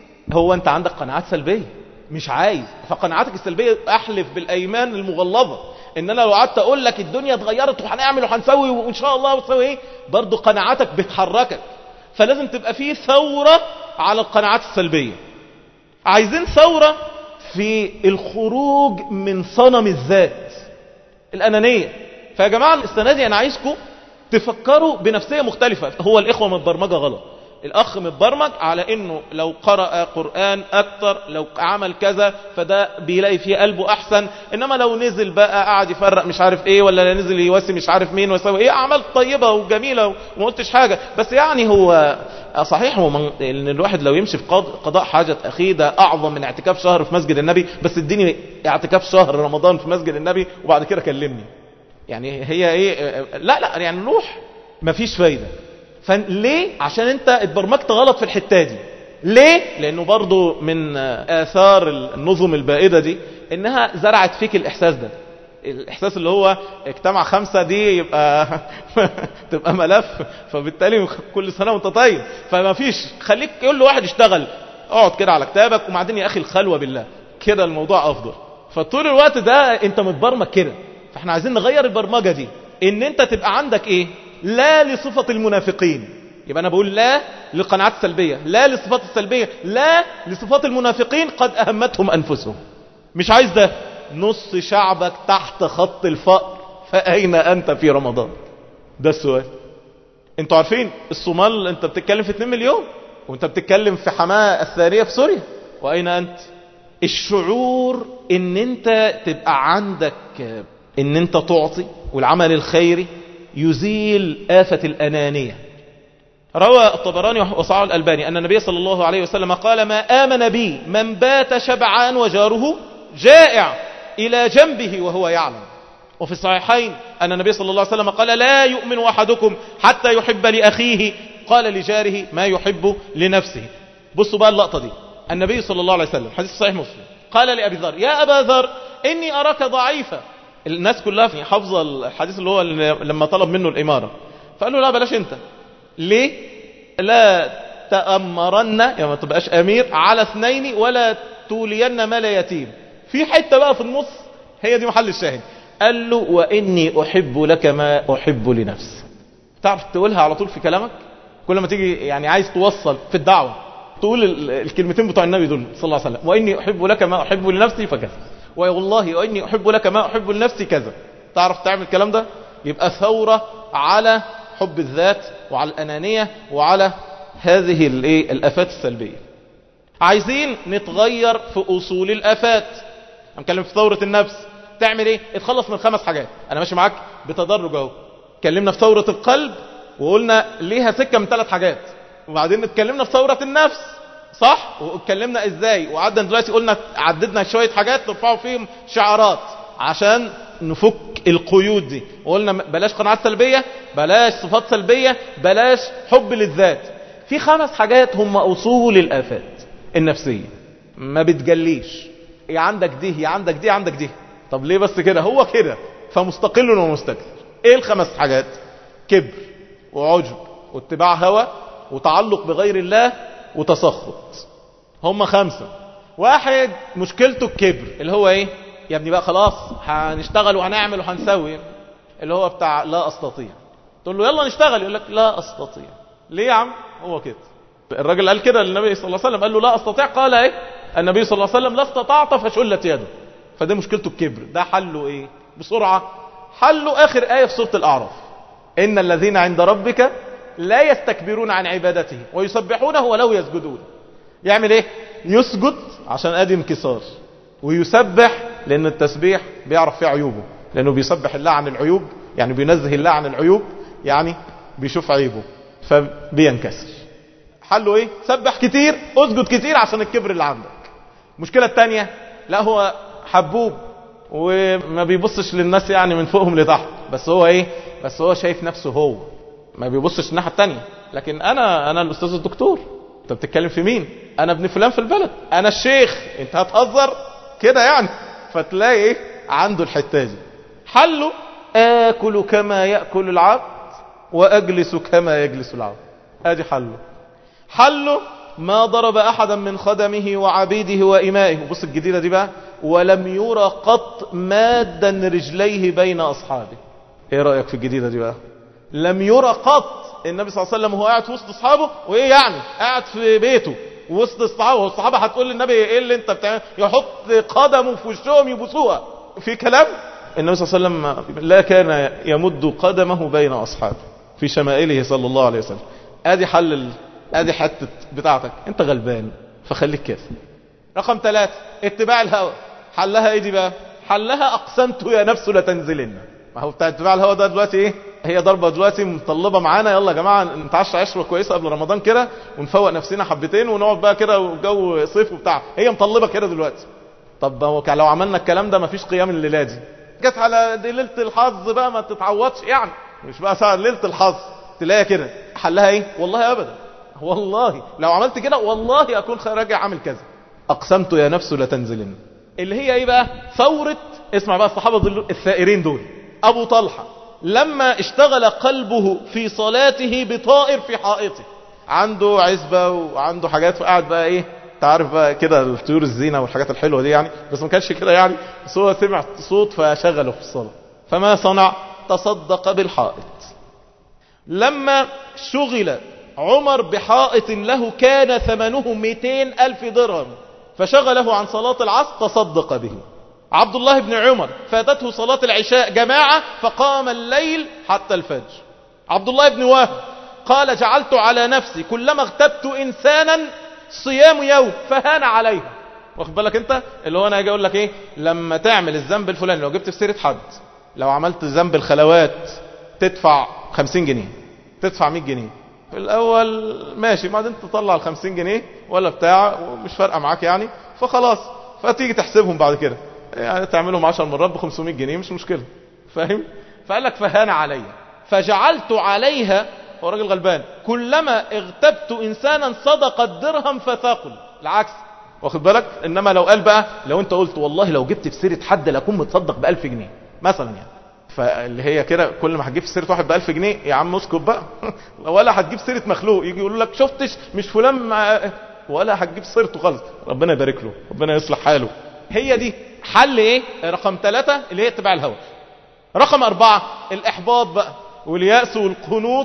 هو انت عندك قناعات سلبية مش عايز فقناعاتك السلبية احلف بالايمان المغلظة ان انا لو قعدت اقول لك الدنيا اتغيرت وهنعمل وهنسوي وان شاء الله وتسوي ايه برضه قناعاتك بتحركك فلازم تبقى فيه ثورة على القناعات السلبية عايزين ثورة في الخروج من صنم الذات الأنانية فيا جماعة السنة دي أنا عايزكم تفكروا بنفسية مختلفة هو الإخوة متبرمجة غلط الأخ متبرمج على إنه لو قرأ قرآن أكتر لو عمل كذا فده بيلاقي فيه قلبه أحسن إنما لو نزل بقى قاعد يفرق مش عارف إيه ولا نزل يواسي مش عارف مين ويسوي إيه أعمال طيبة وجميلة وما قلتش حاجة بس يعني هو صحيح هو من ان الواحد لو يمشي في قضاء حاجة اخيه ده اعظم من اعتكاف شهر في مسجد النبي بس اديني اعتكاف شهر رمضان في مسجد النبي وبعد كده كلمني يعني هي ايه لا لا يعني نروح مفيش فايدة فليه عشان انت اتبرمجت غلط في الحتة دي ليه لانه برضو من اثار النظم البائدة دي انها زرعت فيك الاحساس ده الاحساس اللي هو اجتمع خمسة دي يبقى تبقى ملف فبالتالي كل سنة وانت طيب فما فيش خليك كل واحد يشتغل اقعد كده على كتابك وبعدين يا اخي الخلوة بالله كده الموضوع افضل فطول الوقت ده انت متبرمج كده فاحنا عايزين نغير البرمجة دي ان انت تبقى عندك ايه لا لصفة المنافقين يبقى انا بقول لا للقناعات السلبية لا للصفات السلبية لا لصفات المنافقين قد اهمتهم انفسهم مش عايز ده نص شعبك تحت خط الفقر فأين أنت في رمضان ده السؤال انتوا عارفين الصومال انت بتتكلم في 2 مليون وانت بتتكلم في حماة الثانية في سوريا وأين أنت الشعور ان انت تبقى عندك ان انت تعطي والعمل الخيري يزيل آفة الأنانية روى الطبراني وصعب الألباني أن النبي صلى الله عليه وسلم قال ما آمن بي من بات شبعان وجاره جائع إلى جنبه وهو يعلم وفي الصحيحين أن النبي صلى الله عليه وسلم قال لا يؤمن أحدكم حتى يحب لأخيه قال لجاره ما يحب لنفسه بصوا بقى اللقطة دي النبي صلى الله عليه وسلم حديث صحيح مسلم قال لأبي ذر يا أبا ذر إني أراك ضعيفا الناس كلها في حافظة الحديث اللي هو لما طلب منه الإمارة فقال له لا بلاش أنت ليه لا تأمرن يعني ما تبقاش أمير على اثنين ولا تولين مال يتيم في حتة بقى في النص هي دي محل الشاهد قال له وإني أحب لك ما أحب لنفسي تعرف تقولها على طول في كلامك كل ما تيجي يعني عايز توصل في الدعوة تقول الكلمتين بتوع النبي دول صلى الله عليه وسلم وإني أحب لك ما أحب لنفسي فكذا والله وإني أحب لك ما أحب لنفسي كذا تعرف تعمل الكلام ده يبقى ثورة على حب الذات وعلى الأنانية وعلى هذه الأفات السلبية عايزين نتغير في أصول الأفات هنتكلم في ثورة النفس تعمل ايه اتخلص من خمس حاجات انا ماشي معاك بتدرج اهو اتكلمنا في ثورة القلب وقلنا ليها سكة من ثلاث حاجات وبعدين اتكلمنا في ثورة النفس صح واتكلمنا ازاي وعدنا دلوقتي قلنا عددنا شوية حاجات نرفعوا فيهم شعارات عشان نفك القيود دي وقلنا بلاش قناعات سلبية بلاش صفات سلبية بلاش حب للذات في خمس حاجات هم اصول الافات النفسية ما بتجليش يا عندك دي يا عندك دي عندك دي طب ليه بس كده هو كده فمستقل ومستكثر ايه الخمس حاجات كبر وعجب واتباع هوى وتعلق بغير الله وتسخط هم خمسة واحد مشكلته الكبر اللي هو ايه يا ابني بقى خلاص هنشتغل وهنعمل وهنسوي اللي هو بتاع لا استطيع تقول له يلا نشتغل يقول لك لا استطيع ليه يا عم هو كده الراجل قال كده للنبي صلى الله عليه وسلم قال له لا استطيع قال ايه النبي صلى الله عليه وسلم لا استطعت فشلت يده فده مشكلته الكبر ده حله ايه بسرعة حله اخر آية في سورة الاعراف ان الذين عند ربك لا يستكبرون عن عبادته ويسبحونه وله يسجدون يعمل ايه يسجد عشان ادي انكسار ويسبح لان التسبيح بيعرف فيه عيوبه لانه بيسبح الله عن العيوب يعني بينزه الله عن العيوب يعني بيشوف عيبه فبينكسر حله ايه سبح كتير اسجد كتير عشان الكبر اللي عندك المشكلة التانية لا هو حبوب وما بيبصش للناس يعني من فوقهم لتحت بس هو ايه بس هو شايف نفسه هو ما بيبصش الناحية التانية لكن انا انا الاستاذ الدكتور انت بتتكلم في مين انا ابن فلان في البلد انا الشيخ انت هتهزر كده يعني فتلاقي ايه عنده الحتة دي حله اكل كما يأكل العبد واجلس كما يجلس العبد ادي حله حله ما ضرب احدا من خدمه وعبيده وامائه بص الجديدة دي بقى ولم يرى قط مادا رجليه بين اصحابه ايه رأيك في الجديدة دي بقى لم يرى قط النبي صلى الله عليه وسلم وهو قاعد في وسط اصحابه وايه يعني قاعد في بيته وسط اصحابه والصحابه هتقول للنبي ايه اللي انت بتعمل يحط قدمه في وشهم يبوسوها في كلام النبي صلى الله عليه وسلم لا كان يمد قدمه بين اصحابه في شمائله صلى الله عليه وسلم ادي حل ال... ادي حته بتاعتك انت غلبان فخليك كده رقم ثلاثة اتباع الهوى حلها ايه دي بقى حلها اقسمت يا نفس لتنزلن ما هو بتاع اتباع الهوى ده دلوقتي ايه هي ضربة دلوقتي مطلبة معانا يلا يا جماعة نتعشى عشرة كويسة قبل رمضان كده ونفوق نفسنا حبتين ونقعد بقى كده وجو صيف وبتاع هي مطلبة كده دلوقتي طب هو لو عملنا الكلام ده مفيش قيام الليلة دي جت على دي ليلة الحظ بقى ما تتعوضش يعني مش بقى ساعة ليلة الحظ تلاقيها كده حلها ايه والله ابدا والله لو عملت كده والله اكون راجع عامل كذا اقسمت يا نفس لتنزلن اللي هي ايه بقى ثورة اسمع بقى الصحابة دول الثائرين دول ابو طلحة لما اشتغل قلبه في صلاته بطائر في حائطه عنده عزبة وعنده حاجات وقاعد بقى ايه تعرف بقى كده الطيور الزينة والحاجات الحلوة دي يعني بس ما كانش كده يعني بس هو سمع صوت فشغله في الصلاة فما صنع تصدق بالحائط لما شغل عمر بحائط له كان ثمنه 200 ألف درهم فشغله عن صلاة العصر تصدق به عبد الله بن عمر فاتته صلاة العشاء جماعة فقام الليل حتى الفجر عبد الله بن وهب قال جعلت على نفسي كلما اغتبت إنسانا صيام يوم فهان عليها واخد بالك انت اللي هو انا هاجي اقول لك ايه لما تعمل الذنب الفلاني لو جبت في سيره حد لو عملت ذنب الخلوات تدفع 50 جنيه تدفع 100 جنيه في الاول ماشي بعدين تطلع ال 50 جنيه ولا بتاع ومش فارقه معاك يعني فخلاص فتيجي تحسبهم بعد كده يعني تعملهم 10 مرات ب 500 جنيه مش مشكله فاهم فقال لك فهان علي فجعلت عليها هو راجل غلبان كلما اغتبت انسانا صدق الدرهم فثاقل العكس واخد بالك انما لو قال بقى لو انت قلت والله لو جبت في سيره حد لاكون متصدق ب 1000 جنيه مثلا يعني فاللي هي كده كل ما هتجيب في سيره واحد ب 1000 جنيه يا عم اسكت بقى ولا هتجيب سيره مخلوق يجي يقول لك شفتش مش فلان مع ولا هتجيب سيرته خالص ربنا يبارك له ربنا يصلح حاله هي دي حل ايه رقم ثلاثة اللي هي اتباع الهوى رقم أربعة الإحباط بقى واليأس والقنوط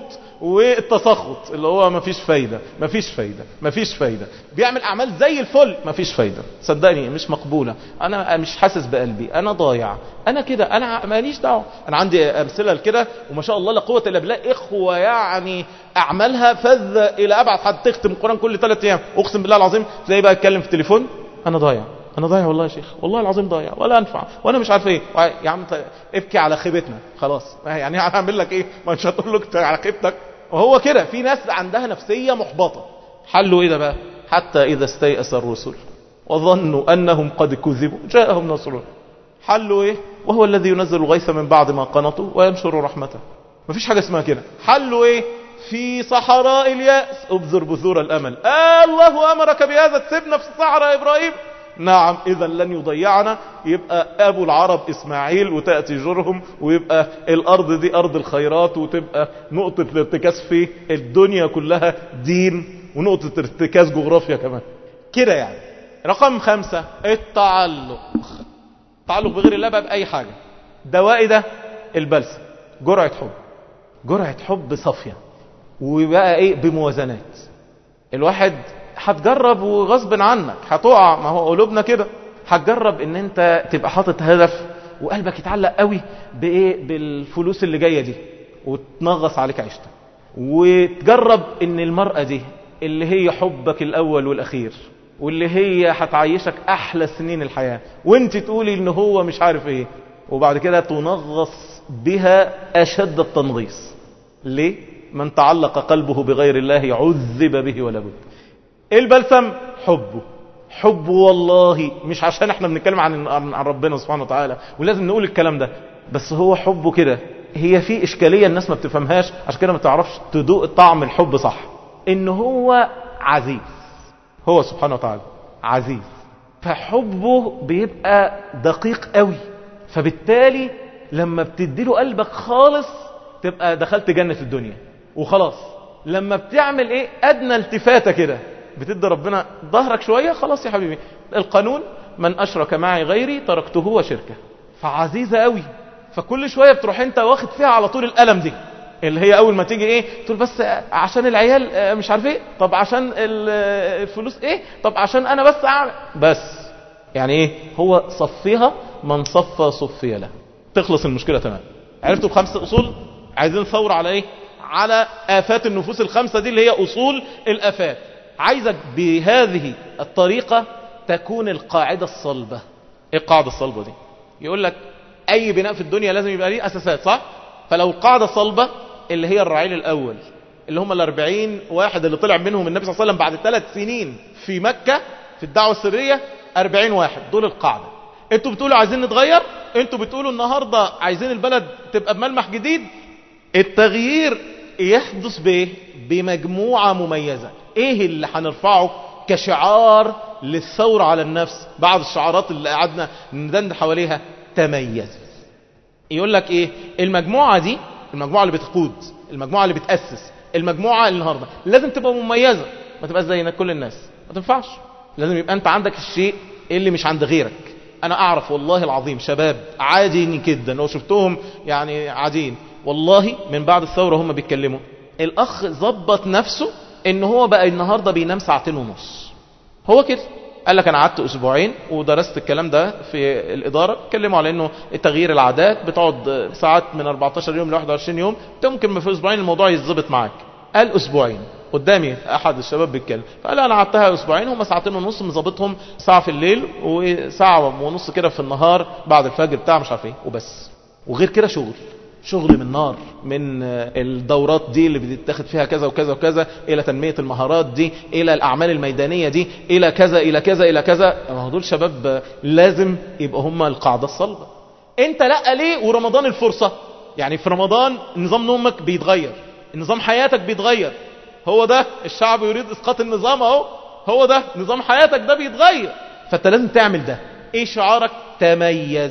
والتسخط اللي هو مفيش فايدة مفيش فايدة مفيش فايدة بيعمل أعمال زي الفل مفيش فايدة صدقني مش مقبولة أنا مش حاسس بقلبي أنا ضايع أنا كده أنا ماليش دعوة أنا عندي أمثلة لكده وما شاء الله لا قوة إلا بالله إخوة يعني أعمالها فذ إلى أبعد حد تختم القرآن كل ثلاث أيام أقسم بالله العظيم تلاقيه بقى يتكلم في التليفون أنا ضايع انا ضايع والله يا شيخ والله العظيم ضايع ولا انفع وانا مش عارف ايه يا عم ابكي على خيبتنا خلاص يعني هعمل لك ايه ما مش هتقول لك على خيبتك وهو كده في ناس عندها نفسيه محبطه حلوا ايه ده بقى حتى اذا استيأس الرسل وظنوا انهم قد كذبوا جاءهم نصرنا حلوا ايه وهو الذي ينزل الغيث من بعد ما قنطوا وينشر رحمته مفيش حاجه اسمها كده حلوا ايه في صحراء اليأس ابذر بذور الامل آه الله امرك بهذا تسيبنا في الصحراء يا ابراهيم نعم اذا لن يضيعنا يبقى ابو العرب اسماعيل وتأتي جرهم ويبقى الارض دي ارض الخيرات وتبقى نقطة الارتكاز في الدنيا كلها دين ونقطة ارتكاز جغرافيا كمان كده يعني رقم خمسة التعلق التعلق بغير الله بقى بأي حاجة دوائي ده البلسم جرعة حب جرعة حب صافية وبقى ايه بموازنات الواحد هتجرب وغصب عنك هتقع ما هو قلوبنا كده هتجرب ان انت تبقى حاطط هدف وقلبك يتعلق قوي بايه بالفلوس اللي جايه دي وتنغص عليك عيشتك وتجرب ان المرأة دي اللي هي حبك الاول والاخير واللي هي هتعيشك احلى سنين الحياة وانت تقولي ان هو مش عارف ايه وبعد كده تنغص بها اشد التنغيص ليه من تعلق قلبه بغير الله عذب به ولا بد البلسم حبه حبه والله مش عشان احنا بنتكلم عن عن ربنا سبحانه وتعالى ولازم نقول الكلام ده بس هو حبه كده هي في اشكاليه الناس ما بتفهمهاش عشان كده ما تعرفش تدوق طعم الحب صح ان هو عزيز هو سبحانه وتعالى عزيز فحبه بيبقى دقيق قوي فبالتالي لما بتديله قلبك خالص تبقى دخلت جنة الدنيا وخلاص لما بتعمل ايه ادنى التفاتة كده بتدي ربنا ظهرك شوية خلاص يا حبيبي القانون من أشرك معي غيري تركته وشركه فعزيزة قوي فكل شوية بتروح انت واخد فيها على طول الألم دي اللي هي أول ما تيجي ايه تقول بس عشان العيال مش عارف ايه طب عشان الفلوس ايه طب عشان انا بس اعمل بس يعني ايه هو صفيها من صفى صفي له تخلص المشكلة تمام عرفتوا الخمس أصول عايزين ثورة على ايه على آفات النفوس الخمسة دي اللي هي أصول الآفات عايزك بهذه الطريقة تكون القاعدة الصلبة ايه القاعدة الصلبة دي يقول لك اي بناء في الدنيا لازم يبقى ليه اساسات صح فلو القاعدة الصلبة اللي هي الرعيل الاول اللي هم الاربعين واحد اللي طلع منهم النبي صلى الله عليه وسلم بعد ثلاث سنين في مكة في الدعوة السرية اربعين واحد دول القاعدة انتوا بتقولوا عايزين نتغير انتوا بتقولوا النهاردة عايزين البلد تبقى بملمح جديد التغيير يحدث بايه بمجموعة مميزة ايه اللي هنرفعه كشعار للثورة على النفس بعض الشعارات اللي قعدنا ندند حواليها تميز يقول لك ايه المجموعة دي المجموعة اللي بتقود المجموعة اللي بتأسس المجموعة النهاردة لازم تبقى مميزة ما تبقاش زي كل الناس ما تنفعش لازم يبقى انت عندك الشيء اللي مش عند غيرك انا اعرف والله العظيم شباب عاديين جدا لو شفتهم يعني عاديين والله من بعد الثورة هم بيتكلموا الاخ ظبط نفسه ان هو بقى النهاردة بينام ساعتين ونص هو كده قال لك انا قعدت اسبوعين ودرست الكلام ده في الاداره اتكلموا على انه تغيير العادات بتقعد ساعات من 14 يوم ل 21 يوم انت ممكن في اسبوعين الموضوع يتظبط معاك قال اسبوعين قدامي احد الشباب بيتكلم فقال انا قعدتها اسبوعين هم ساعتين ونص مظبطهم ساعه في الليل وساعه ونص كده في النهار بعد الفجر بتاع مش عارف ايه وبس وغير كده شغل شغل من نار من الدورات دي اللي بتتاخد فيها كذا وكذا وكذا الى تنمية المهارات دي الى الاعمال الميدانية دي الى كذا الى كذا الى كذا ما دول شباب لازم يبقى هم القاعدة الصلبة انت لا ليه ورمضان الفرصة يعني في رمضان نظام نومك بيتغير نظام حياتك بيتغير هو ده الشعب يريد اسقاط النظام اهو هو ده نظام حياتك ده بيتغير فانت لازم تعمل ده ايه شعارك تميز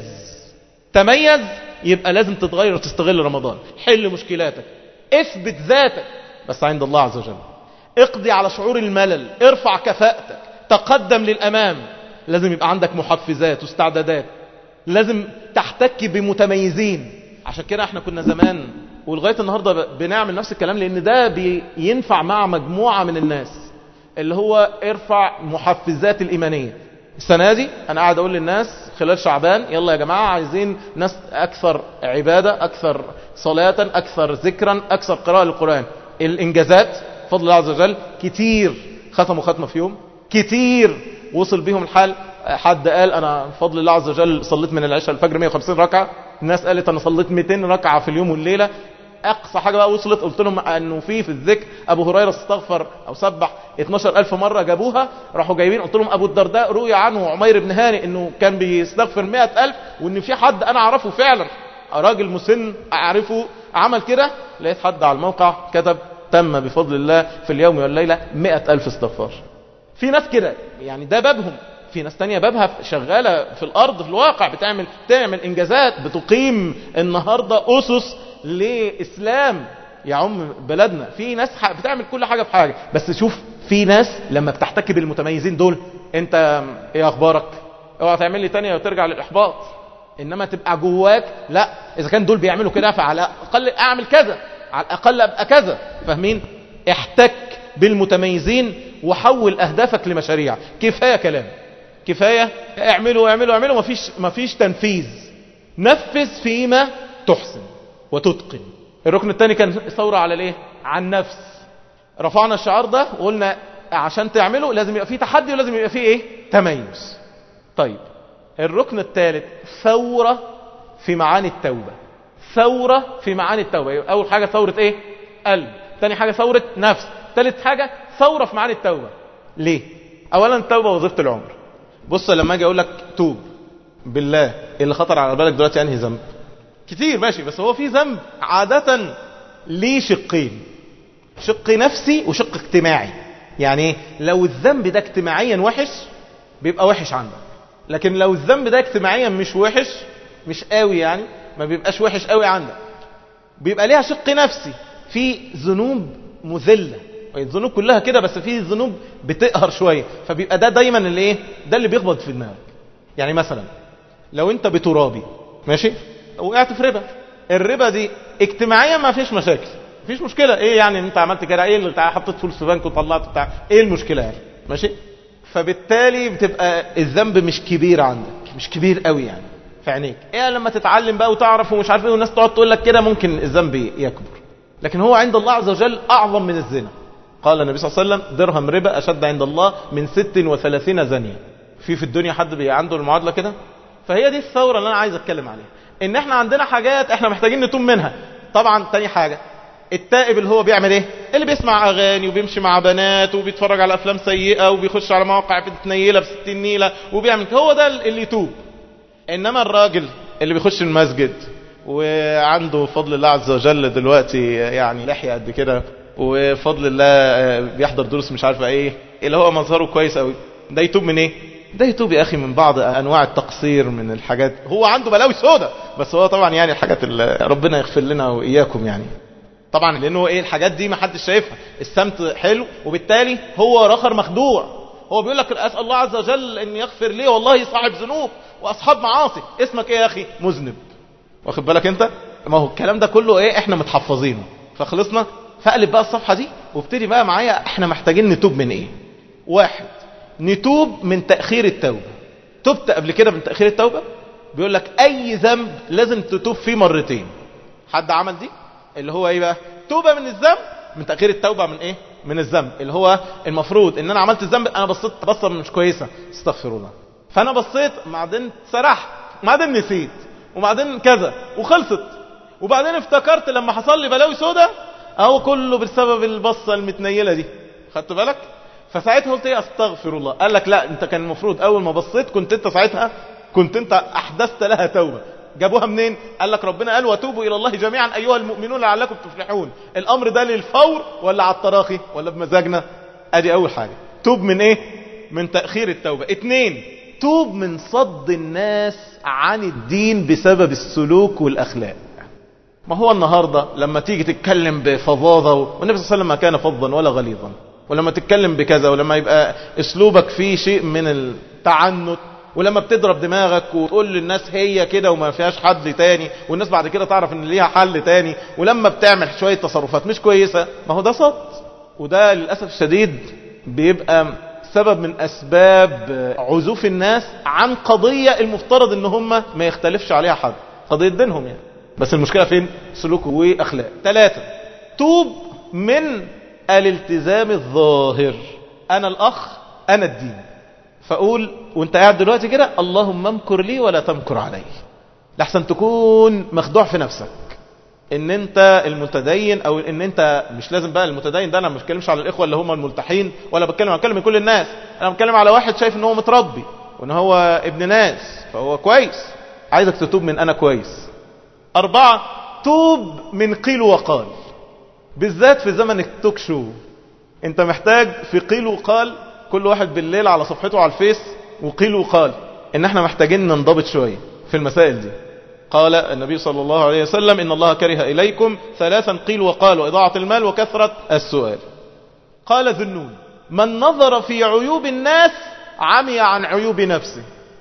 تميز يبقى لازم تتغير وتستغل رمضان حل مشكلاتك اثبت ذاتك بس عند الله عز وجل اقضي على شعور الملل ارفع كفاءتك تقدم للأمام لازم يبقى عندك محفزات واستعدادات لازم تحتك بمتميزين عشان كده احنا كنا زمان ولغاية النهاردة بنعمل نفس الكلام لان ده بينفع مع مجموعة من الناس اللي هو ارفع محفزات الإيمانية السنة دي أنا قاعد أقول للناس خلال شعبان يلا يا جماعة عايزين ناس أكثر عبادة أكثر صلاة أكثر ذكرا أكثر قراءة للقرآن الإنجازات فضل الله عز وجل كتير ختموا ختمة في يوم كتير وصل بيهم الحال حد قال أنا بفضل الله عز وجل صليت من العشاء الفجر 150 ركعة الناس قالت أنا صليت 200 ركعة في اليوم والليلة اقصى حاجة بقى وصلت قلت لهم انه في في الذكر ابو هريرة استغفر او سبح 12 الف مرة جابوها راحوا جايبين قلت لهم ابو الدرداء روي عنه عمير بن هاني انه كان بيستغفر 100 الف وان في حد انا اعرفه فعلا راجل مسن اعرفه عمل كده لقيت حد على الموقع كتب تم بفضل الله في اليوم والليلة 100 الف استغفار في ناس كده يعني ده بابهم في ناس تانية بابها شغالة في الارض في الواقع بتعمل تعمل انجازات بتقيم النهاردة اسس لإسلام يعم بلدنا في ناس بتعمل كل حاجة في حاجة بس شوف في ناس لما بتحتك بالمتميزين دول انت ايه اخبارك اوعى تعمل لي تانية وترجع للإحباط انما تبقى جواك لا اذا كان دول بيعملوا كده فعلى الاقل اعمل كذا على الاقل ابقى كذا فاهمين احتك بالمتميزين وحول اهدافك لمشاريع كفاية كلام كفاية اعملوا اعملوا اعملوا مفيش, مفيش تنفيذ نفذ فيما تحسن وتتقن الركن الثاني كان ثورة على الايه على النفس رفعنا الشعار ده وقلنا عشان تعمله لازم يبقى فيه تحدي ولازم يبقى فيه ايه تميز طيب الركن الثالث ثورة في معاني التوبة ثورة في معاني التوبة اول حاجة ثورة ايه قلب ثاني حاجة ثورة نفس ثالث حاجة ثورة في معاني التوبة ليه اولا التوبة وظيفة العمر بص لما اجي اقول لك توب بالله اللي خطر على بالك دلوقتي انهي ذنب كتير ماشي بس هو في ذنب عادة ليه شقين شق نفسي وشق اجتماعي يعني ايه لو الذنب ده اجتماعيا وحش بيبقى وحش عندك لكن لو الذنب ده اجتماعيا مش وحش مش قوي يعني ما بيبقاش وحش قوي عندك بيبقى ليها شق نفسي في ذنوب مذلة الذنوب كلها كده بس في ذنوب بتقهر شوية فبيبقى ده دايما اللي ايه ده اللي بيخبط في دماغك يعني مثلا لو انت بترابي ماشي وقعت في ربا الربا دي اجتماعيا ما فيش مشاكل مفيش مشكلة ايه يعني انت عملت كده ايه اللي حطيت فلوس في بنك وطلعت بتاع ايه المشكلة يعني ماشي فبالتالي بتبقى الذنب مش كبير عندك مش كبير قوي يعني في عينيك ايه لما تتعلم بقى وتعرف ومش عارف ايه والناس تقعد تقول لك كده ممكن الذنب يكبر لكن هو عند الله عز وجل اعظم من الزنا قال النبي صلى الله عليه وسلم درهم ربا اشد عند الله من 36 زانية في في الدنيا حد بي عنده المعادلة كده فهي دي الثورة اللي انا عايز اتكلم عليها ان احنا عندنا حاجات احنا محتاجين نتوب منها طبعا تاني حاجة التائب اللي هو بيعمل ايه اللي بيسمع اغاني وبيمشي مع بنات وبيتفرج على افلام سيئة وبيخش على مواقع بتتنيلة بستين نيلة وبيعمل هو ده اللي يتوب انما الراجل اللي بيخش المسجد وعنده فضل الله عز وجل دلوقتي يعني لحية قد كده وفضل الله بيحضر دروس مش عارفه ايه اللي هو مظهره كويس قوي ده يتوب من ايه ده يتوب يا اخي من بعض انواع التقصير من الحاجات هو عنده بلاوي سودة بس هو طبعا يعني الحاجات اللي ربنا يغفر لنا واياكم يعني طبعا لانه ايه الحاجات دي ما حدش شايفها السمت حلو وبالتالي هو رخر مخدوع هو بيقول لك اسال الله عز وجل ان يغفر لي والله صاحب ذنوب واصحاب معاصي اسمك ايه يا اخي مذنب واخد بالك انت ما هو الكلام ده كله ايه احنا متحفظينه فخلصنا فقلب بقى الصفحة دي وابتدي بقى معايا احنا محتاجين نتوب من ايه واحد نتوب من تأخير التوبة تبت قبل كده من تأخير التوبة بيقول لك اي ذنب لازم تتوب فيه مرتين حد عمل دي اللي هو ايه بقى توبة من الذنب من تأخير التوبة من ايه من الذنب اللي هو المفروض ان انا عملت الذنب انا بصيت بصه مش كويسه استغفر الله فانا بصيت بعدين سرحت وبعدين نسيت وبعدين كذا وخلصت وبعدين افتكرت لما حصل لي بلاوي سودا اهو كله بسبب البصه المتنيله دي خدت بالك فساعتها قلت ايه استغفر الله قال لك لا انت كان المفروض اول ما بصيت كنت انت ساعتها كنت انت احدثت لها توبه جابوها منين قال لك ربنا قال وتوبوا الى الله جميعا ايها المؤمنون لعلكم تفلحون الامر ده للفور ولا على التراخي ولا بمزاجنا ادي اول حاجه توب من ايه من تاخير التوبه اتنين توب من صد الناس عن الدين بسبب السلوك والاخلاق ما هو النهاردة لما تيجي تتكلم بفظاظة والنبي صلى الله عليه وسلم ما كان فظا ولا غليظا ولما تتكلم بكذا ولما يبقى اسلوبك فيه شيء من التعنت ولما بتضرب دماغك وتقول للناس هي كده وما فيهاش حد تاني والناس بعد كده تعرف ان ليها حل تاني ولما بتعمل شوية تصرفات مش كويسة ما هو ده صد وده للأسف الشديد بيبقى سبب من أسباب عزوف الناس عن قضية المفترض ان هم ما يختلفش عليها حد قضية دينهم يعني بس المشكلة فين سلوك واخلاق ثلاثة توب من الالتزام الظاهر انا الاخ انا الدين فاقول وانت قاعد دلوقتي كده اللهم امكر لي ولا تمكر علي لحسن تكون مخدوع في نفسك ان انت المتدين او ان انت مش لازم بقى المتدين ده انا مش بتكلمش على الاخوه اللي هم الملتحين ولا بتكلم انا بتكلم كل الناس انا بتكلم على واحد شايف ان هو متربي وان هو ابن ناس فهو كويس عايزك تتوب من انا كويس اربعة توب من قيل وقال بالذات في زمن التوك شو انت محتاج في قيل وقال كل واحد بالليل على صفحته على الفيس وقيل وقال ان احنا محتاجين ننضبط شوية في المسائل دي قال النبي صلى الله عليه وسلم إن الله كره إليكم ثلاثا قيل وقال وإضاعة المال وكثرة السؤال قال ذنون من نظر في عيوب الناس عمي عن عيوب نفسه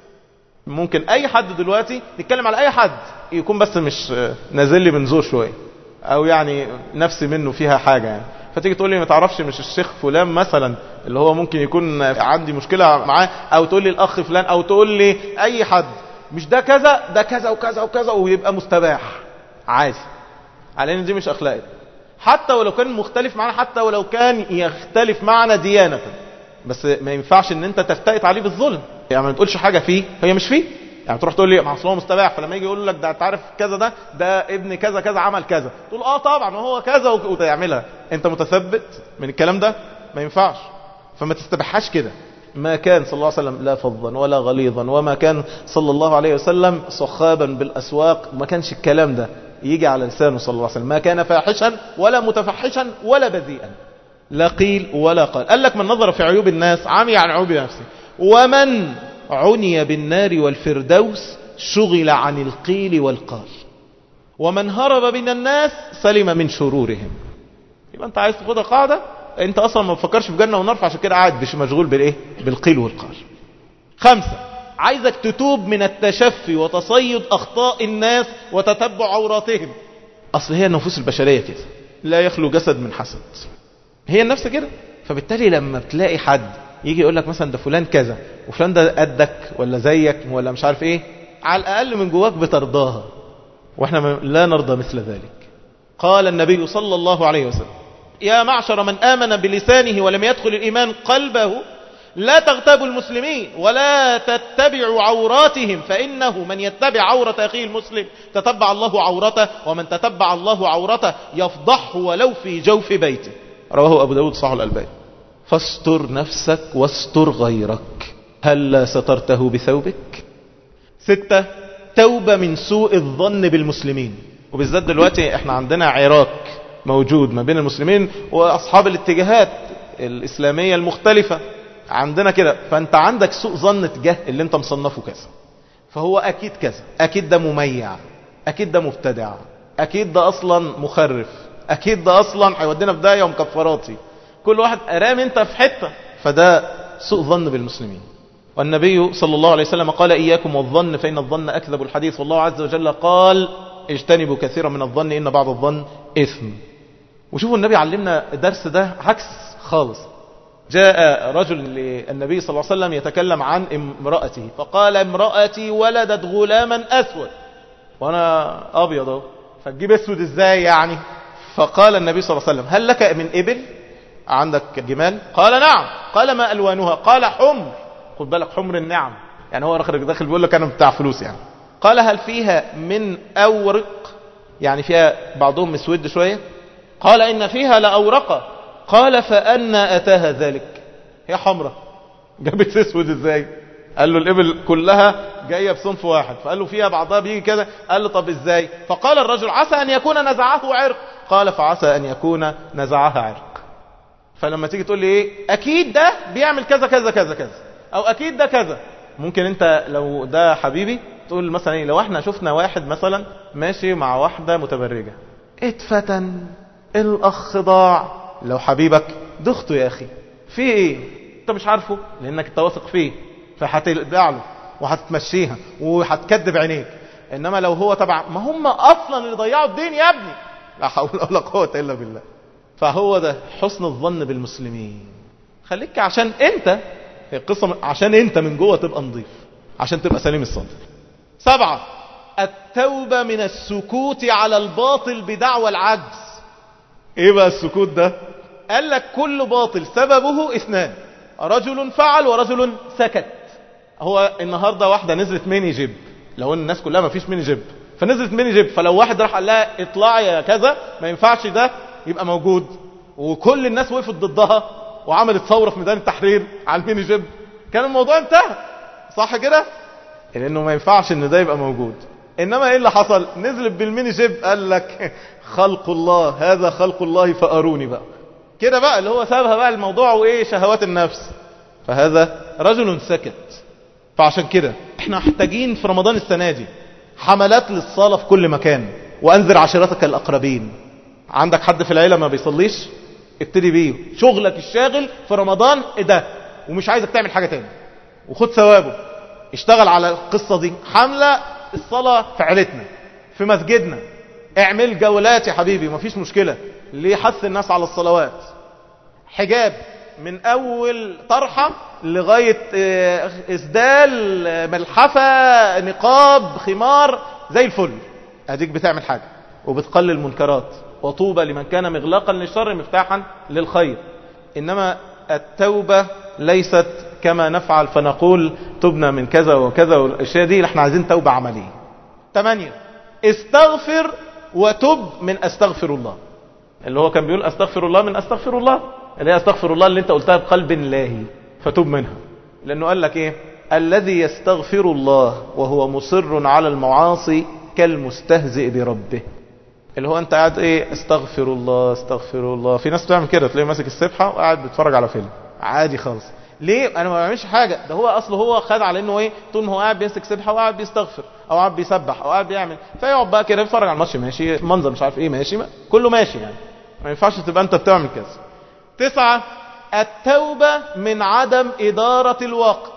ممكن أي حد دلوقتي نتكلم على أي حد يكون بس مش نازل لي من زور شوية أو يعني نفسي منه فيها حاجة يعني فتيجي تقول لي ما تعرفش مش الشيخ فلان مثلا اللي هو ممكن يكون عندي مشكلة معاه أو تقول لي الأخ فلان أو تقول لي أي حد مش ده كذا ده كذا وكذا وكذا ويبقى مستباح عادي على ان دي مش اخلاق حتى ولو كان مختلف معنا حتى ولو كان يختلف معنا ديانة بس ما ينفعش ان انت تفتئت عليه بالظلم يعني ما تقولش حاجة فيه هي مش فيه يعني تروح تقول لي ما اصل هو مستباح فلما يجي يقول لك ده تعرف كذا ده ده ابن كذا كذا عمل كذا تقول اه طبعا هو كذا وتعملها انت متثبت من الكلام ده ما ينفعش فما تستبحاش كده ما كان صلى الله عليه وسلم لا فظا ولا غليظا وما كان صلى الله عليه وسلم صخابا بالأسواق ما كانش الكلام ده يجي على لسانه صلى الله عليه وسلم ما كان فاحشا ولا متفحشا ولا بذيئا لا قيل ولا قال قال لك من نظر في عيوب الناس عمي عن عيوب نفسه ومن عني بالنار والفردوس شغل عن القيل والقال ومن هرب من الناس سلم من شرورهم يبقى انت عايز تاخدها قاعده انت اصلا ما بتفكرش في جنة ونار عشان كده قاعد مش مشغول بالايه بالقيل والقال خمسة عايزك تتوب من التشفي وتصيد اخطاء الناس وتتبع عوراتهم اصل هي النفوس البشرية كده لا يخلو جسد من حسد هي النفس كده فبالتالي لما بتلاقي حد يجي يقول لك مثلا ده فلان كذا وفلان ده قدك ولا زيك ولا مش عارف ايه على الاقل من جواك بترضاها واحنا لا نرضى مثل ذلك قال النبي صلى الله عليه وسلم يا معشر من آمن بلسانه ولم يدخل الإيمان قلبه لا تغتابوا المسلمين ولا تتبعوا عوراتهم فإنه من يتبع عورة أخيه المسلم تتبع الله عورته ومن تتبع الله عورته يفضحه ولو في جوف بيته رواه أبو داود صح الألباني فاستر نفسك واستر غيرك هل سترته بثوبك ستة توبة من سوء الظن بالمسلمين وبالذات دلوقتي احنا عندنا عراك موجود ما بين المسلمين واصحاب الاتجاهات الاسلامية المختلفة عندنا كده فانت عندك سوء ظن تجاه اللي انت مصنفه كذا فهو اكيد كذا اكيد ده مميع اكيد ده مبتدع اكيد ده اصلا مخرف اكيد ده اصلا هيودينا في داهيه ومكفراتي كل واحد رامي انت في حته فده سوء ظن بالمسلمين والنبي صلى الله عليه وسلم قال اياكم والظن فان الظن اكذب الحديث والله عز وجل قال اجتنبوا كثيرا من الظن ان بعض الظن اثم وشوفوا النبي علمنا الدرس ده عكس خالص جاء رجل للنبي صلى الله عليه وسلم يتكلم عن امرأته فقال امرأتي ولدت غلاما أسود وأنا أبيض فتجيب أسود إزاي يعني فقال النبي صلى الله عليه وسلم هل لك من إبل عندك جمال قال نعم قال ما ألوانها قال حمر خد بالك حمر النعم يعني هو رخرج داخل بيقول لك أنا بتاع فلوس يعني قال هل فيها من أورق يعني فيها بعضهم مسود شوية قال إن فيها لأورقة قال فأنا أتاها ذلك هي حمرة جابت اسود ازاي قال له الإبل كلها جاية بصنف واحد فقال له فيها بعضها بيجي كذا قال له طب ازاي فقال الرجل عسى أن يكون نزعه عرق قال فعسى أن يكون نزعها عرق فلما تيجي تقول لي ايه اكيد ده بيعمل كذا كذا كذا كذا او اكيد ده كذا ممكن انت لو ده حبيبي تقول مثلا ايه لو احنا شفنا واحد مثلا ماشي مع واحدة متبرجة اتفتن الاخ ضاع لو حبيبك دخته يا اخي في ايه انت مش عارفه لانك انت واثق فيه فهتدع له وهتمشيها وهتكذب عينيك انما لو هو تبع ما هم اصلا اللي ضيعوا الدين يا ابني لا حول ولا قوه الا بالله فهو ده حسن الظن بالمسلمين خليك عشان انت هي القصه عشان انت من جوه تبقى نظيف عشان تبقى سليم الصدر سبعة التوبة من السكوت على الباطل بدعوى العجز ايه بقى السكوت ده قال لك كل باطل سببه اثنان رجل فعل ورجل سكت هو النهاردة واحدة نزلت ميني جيب لو ان الناس كلها ما فيش ميني جيب فنزلت ميني جيب فلو واحد راح قال لها اطلعي يا كذا ما ينفعش ده يبقى موجود وكل الناس وقفت ضدها وعملت ثورة في ميدان التحرير على الميني جيب كان الموضوع انتهى صح كده لانه ما ينفعش ان ده يبقى موجود انما ايه اللي حصل نزلت بالميني جيب قال لك خلق الله هذا خلق الله فاروني بقى كده بقى اللي هو سابها بقى الموضوع وايه شهوات النفس فهذا رجل سكت فعشان كده احنا محتاجين في رمضان السنة دي حملات للصلاة في كل مكان وانذر عشيرتك الاقربين عندك حد في العيلة ما بيصليش ابتدي بيه شغلك الشاغل في رمضان ايه ده ومش عايزك تعمل حاجة تاني وخد ثوابه اشتغل على القصة دي حملة الصلاة في عيلتنا في مسجدنا اعمل جولات يا حبيبي مفيش مشكلة ليه حث الناس على الصلوات حجاب من اول طرحة لغاية اسدال ملحفة نقاب خمار زي الفل اديك بتعمل حاجة وبتقلل منكرات وطوبى لمن كان مغلاقا للشر مفتاحا للخير انما التوبة ليست كما نفعل فنقول تبنا من كذا وكذا والاشياء دي احنا عايزين توبة عملية ثمانية استغفر وتب من استغفر الله اللي هو كان بيقول استغفر الله من استغفر الله اللي هي استغفر الله اللي انت قلتها بقلب لاهي فتوب منها لانه قال لك ايه الذي يستغفر الله وهو مصر على المعاصي كالمستهزئ بربه اللي هو انت قاعد ايه استغفر الله استغفر الله في ناس بتعمل كده تلاقيه ماسك السبحه وقاعد بيتفرج على فيلم عادي خالص ليه انا ما بعملش حاجه ده هو اصله هو خد على انه ايه طول ما هو قاعد بيمسك سبحه وقاعد بيستغفر او قاعد بيسبح او قاعد بيعمل فيقعد بقى كده يتفرج على الماتش ماشي منظر مش عارف ايه ماشي ما. كله ماشي يعني ما ينفعش تبقى انت بتعمل كذا تسعة التوبة من عدم إدارة الوقت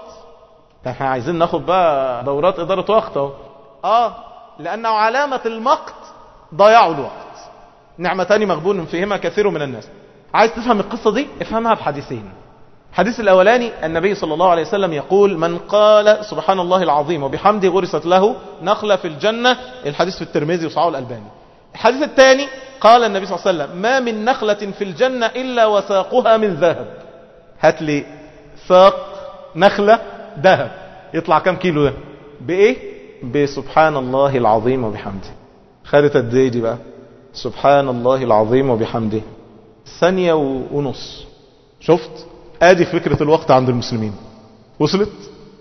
احنا عايزين ناخد بقى دورات إدارة وقت اهو اه لأنه علامة المقت ضياع الوقت نعمتان مغبون فيهما كثير من الناس عايز تفهم القصة دي افهمها بحديثين الحديث الأولاني النبي صلى الله عليه وسلم يقول من قال سبحان الله العظيم وبحمده غرست له نخلة في الجنة الحديث في الترمذي وصحابه الألباني الحديث الثاني قال النبي صلى الله عليه وسلم ما من نخلة في الجنة إلا وساقها من ذهب هات لي ساق نخلة ذهب يطلع كم كيلو ده بإيه بسبحان الله العظيم وبحمده خدت قد ايه دي بقى سبحان الله العظيم وبحمده ثانية ونص شفت ادي فكرة الوقت عند المسلمين وصلت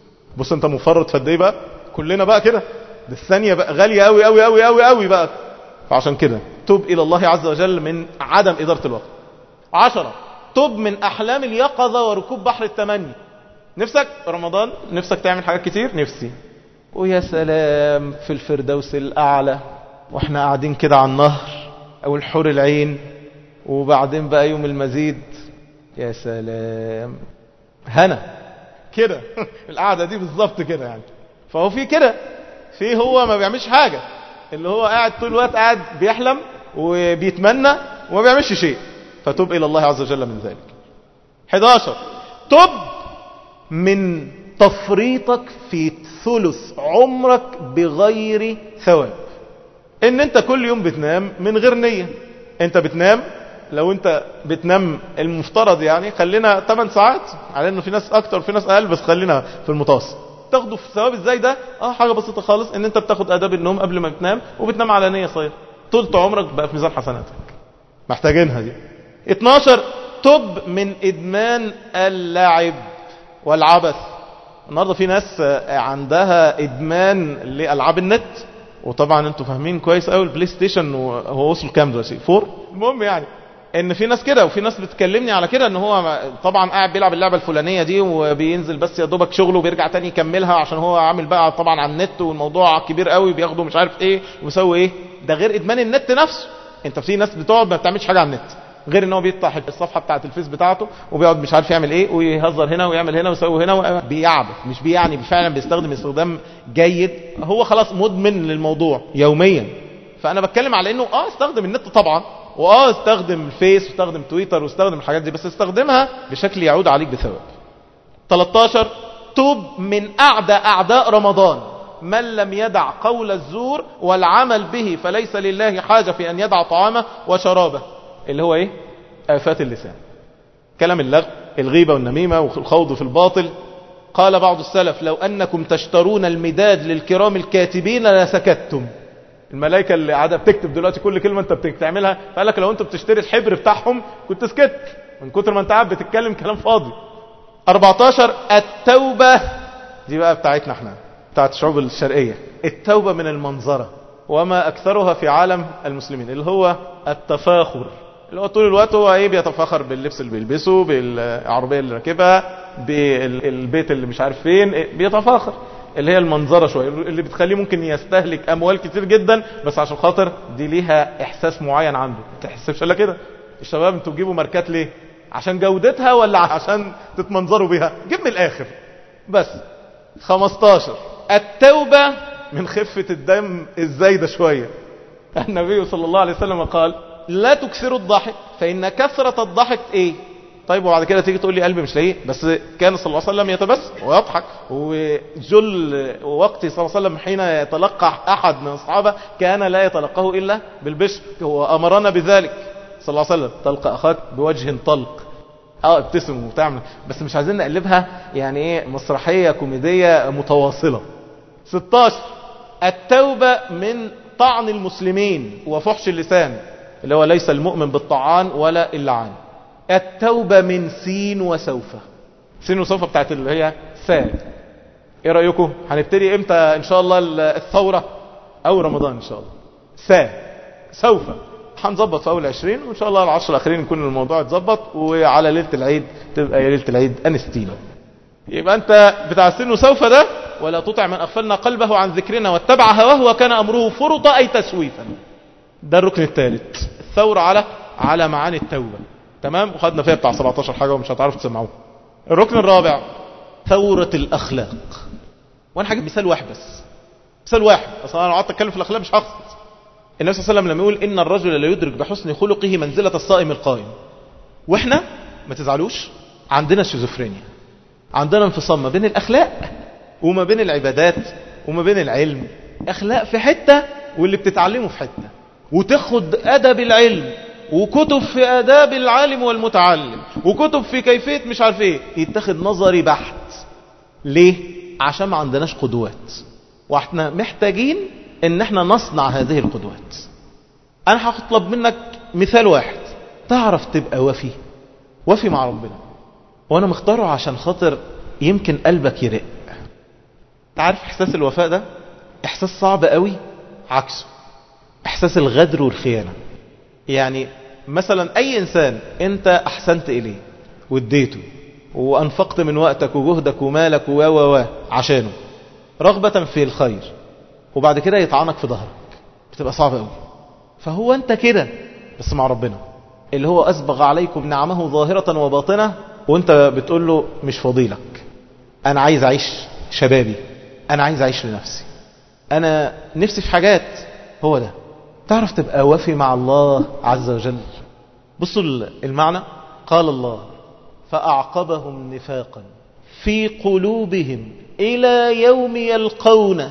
بص انت مفرط في قد ايه بقى كلنا بقى كده ده الثانية بقى غالية قوي قوي قوي قوي قوي بقى فعشان كده تب الى الله عز وجل من عدم ادارة الوقت عشرة تب من احلام اليقظة وركوب بحر التمني نفسك رمضان نفسك تعمل حاجات كتير نفسي ويا سلام في الفردوس الاعلى واحنا قاعدين كده على النهر او الحور العين وبعدين بقى يوم المزيد يا سلام هنا كده القعدة دي بالظبط كده يعني فهو في كده في هو ما بيعملش حاجة اللي هو قاعد طول الوقت قاعد بيحلم وبيتمنى وما بيعملش شيء فتوب إلى الله عز وجل من ذلك 11 تب من تفريطك في ثلث عمرك بغير ثواب ان انت كل يوم بتنام من غير نية انت بتنام لو انت بتنام المفترض يعني خلينا 8 ساعات على انه في ناس اكتر وفي ناس اقل بس خلينا في المتوسط تاخده في ثواب ازاي ده اه حاجه بسيطه خالص ان انت بتاخد اداب النوم قبل ما بتنام وبتنام على نيه صغيره طول عمرك بقى في ميزان حسناتك محتاجينها دي 12 تب من ادمان اللعب والعبث النهارده في ناس عندها ادمان لالعاب النت وطبعا انتوا فاهمين كويس قوي البلاي ستيشن هو وصل كام دلوقتي 4 المهم يعني ان في ناس كده وفي ناس بتكلمني على كده ان هو طبعا قاعد بيلعب اللعبه الفلانيه دي وبينزل بس يا دوبك شغله وبيرجع تاني يكملها عشان هو عامل بقى طبعا على النت والموضوع كبير قوي بياخده مش عارف ايه ويسوي ايه ده غير ادمان النت نفسه انت في ناس بتقعد ما بتعملش حاجه على النت غير ان هو بيفتح الصفحه بتاعه الفيس بتاعته وبيقعد مش عارف يعمل ايه ويهزر هنا ويعمل هنا ويسوي هنا بيعبث مش بيعني فعلا بيستخدم استخدام جيد هو خلاص مدمن للموضوع يوميا فانا بتكلم على انه اه استخدم النت طبعا واه استخدم الفيس واستخدم تويتر واستخدم الحاجات دي بس استخدمها بشكل يعود عليك بثواب 13 توب من اعدى اعداء رمضان من لم يدع قول الزور والعمل به فليس لله حاجة في أن يدع طعامه وشرابه اللي هو إيه آفات اللسان كلام اللغو الغيبة والنميمة والخوض في الباطل قال بعض السلف لو أنكم تشترون المداد للكرام الكاتبين لسكتتم الملائكة اللي قاعدة بتكتب دلوقتي كل كلمة انت بتعملها فقال لك لو انت بتشتري الحبر بتاعهم كنت سكت من كتر ما انت قاعد بتتكلم كلام فاضي 14 التوبة دي بقى بتاعتنا احنا بتاعت الشعوب الشرقية التوبة من المنظرة وما أكثرها في عالم المسلمين اللي هو التفاخر اللي هو طول الوقت هو ايه بيتفاخر باللبس اللي بيلبسه بالعربية اللي راكبها بالبيت اللي مش عارف فين بيتفاخر اللي هي المنظرة شوية اللي بتخليه ممكن يستهلك أموال كتير جدا بس عشان خاطر دي ليها إحساس معين عنده ما تحسبش الا كده الشباب انتوا تجيبوا ماركات ليه عشان جودتها ولا عشان تتمنظروا بيها جيب من الآخر بس 15 التوبة من خفة الدم الزايدة شوية النبي صلى الله عليه وسلم قال لا تكثروا الضحك فإن كثرة الضحك إيه طيب وبعد كده تيجي تقول لي قلبي مش لاقيه بس كان صلى الله عليه وسلم يتبسم ويضحك وجل وقت صلى الله عليه وسلم حين يتلقى أحد من الصحابة كان لا يتلقاه إلا بالبشر هو أمرنا بذلك صلى الله عليه وسلم تلقى أخاك بوجه طلق اه ابتسم وتعمل بس مش عايزين نقلبها يعني ايه مسرحية كوميدية متواصلة 16 التوبة من طعن المسلمين وفحش اللسان اللي هو ليس المؤمن بالطعان ولا اللعان التوبة من سين وسوف سين وسوف بتاعت اللي هي ساء ايه رأيكم هنبتدي امتى ان شاء الله الثورة او رمضان ان شاء الله ساء سوف هنظبط في اول عشرين وان شاء الله العشر الاخرين يكون الموضوع اتظبط وعلى ليلة العيد تبقى يا ليلة العيد انستينا يبقى انت بتاع السن وسوف ده ولا تطع من اغفلنا قلبه عن ذكرنا واتبع هواه وكان امره فرطا اي تسويفا ده الركن الثالث الثورة على على معاني التوبة تمام وخدنا فيها بتاع 17 حاجة ومش هتعرفوا تسمعوها الركن الرابع ثورة الأخلاق وانا حاجة مثال واحد بس مثال واحد اصلا انا قعدت اتكلم في الاخلاق مش هخلص النبي صلى الله عليه وسلم لما يقول ان الرجل لا يدرك بحسن خلقه منزلة الصائم القائم واحنا ما تزعلوش عندنا شيزوفرينيا عندنا انفصام ما بين الاخلاق وما بين العبادات وما بين العلم اخلاق في حتة واللي بتتعلمه في حتة وتاخد ادب العلم وكتب في آداب العالم والمتعلم وكتب في كيفية مش عارف ايه يتخذ نظري بحت ليه؟ عشان ما عندناش قدوات واحنا محتاجين ان احنا نصنع هذه القدوات انا هطلب منك مثال واحد تعرف تبقى وفي وفي مع ربنا وانا مختاره عشان خاطر يمكن قلبك يرق تعرف احساس الوفاء ده احساس صعب قوي عكسه احساس الغدر والخيانه يعني مثلا اي انسان انت احسنت اليه واديته وانفقت من وقتك وجهدك ومالك و و عشانه رغبة في الخير وبعد كده يطعنك في ظهرك بتبقى صعبة قوي فهو انت كده بس مع ربنا اللي هو اسبغ عليكم نعمه ظاهرة وباطنة وانت بتقول له مش فضيلك انا عايز اعيش شبابي انا عايز اعيش لنفسي انا نفسي في حاجات هو ده تعرف تبقى وفي مع الله عز وجل بصوا المعنى قال الله فأعقبهم نفاقا في قلوبهم إلى يوم يلقون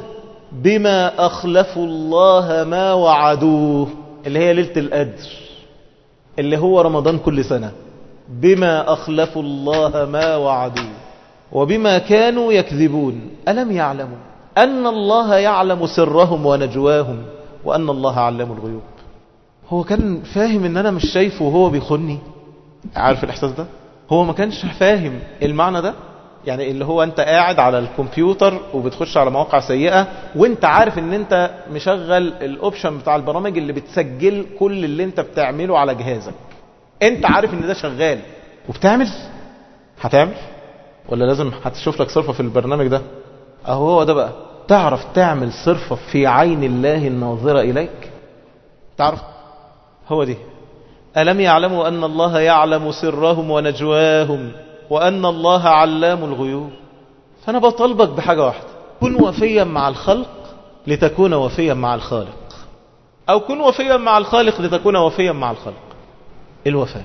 بما أخلفوا الله ما وعدوه اللي هي ليلة القدر اللي هو رمضان كل سنة بما أخلفوا الله ما وعدوا وبما كانوا يكذبون ألم يعلموا أن الله يعلم سرهم ونجواهم وأن الله علم الغيوب هو كان فاهم ان انا مش شايفه وهو بيخني عارف الاحساس ده هو ما كانش فاهم المعنى ده يعني اللي هو انت قاعد على الكمبيوتر وبتخش على مواقع سيئة وانت عارف ان انت مشغل الاوبشن بتاع البرامج اللي بتسجل كل اللي انت بتعمله على جهازك انت عارف ان ده شغال وبتعمل هتعمل ولا لازم هتشوف لك صرفة في البرنامج ده اهو هو ده بقى تعرف تعمل صرفة في عين الله الناظرة اليك تعرف هو دي ألم يعلموا أن الله يعلم سرهم ونجواهم وأن الله علام الغيوب فأنا بطلبك بحاجة واحدة كن وفيا مع الخلق لتكون وفيا مع الخالق أو كن وفيا مع الخالق لتكون وفيا مع الخلق الوفاء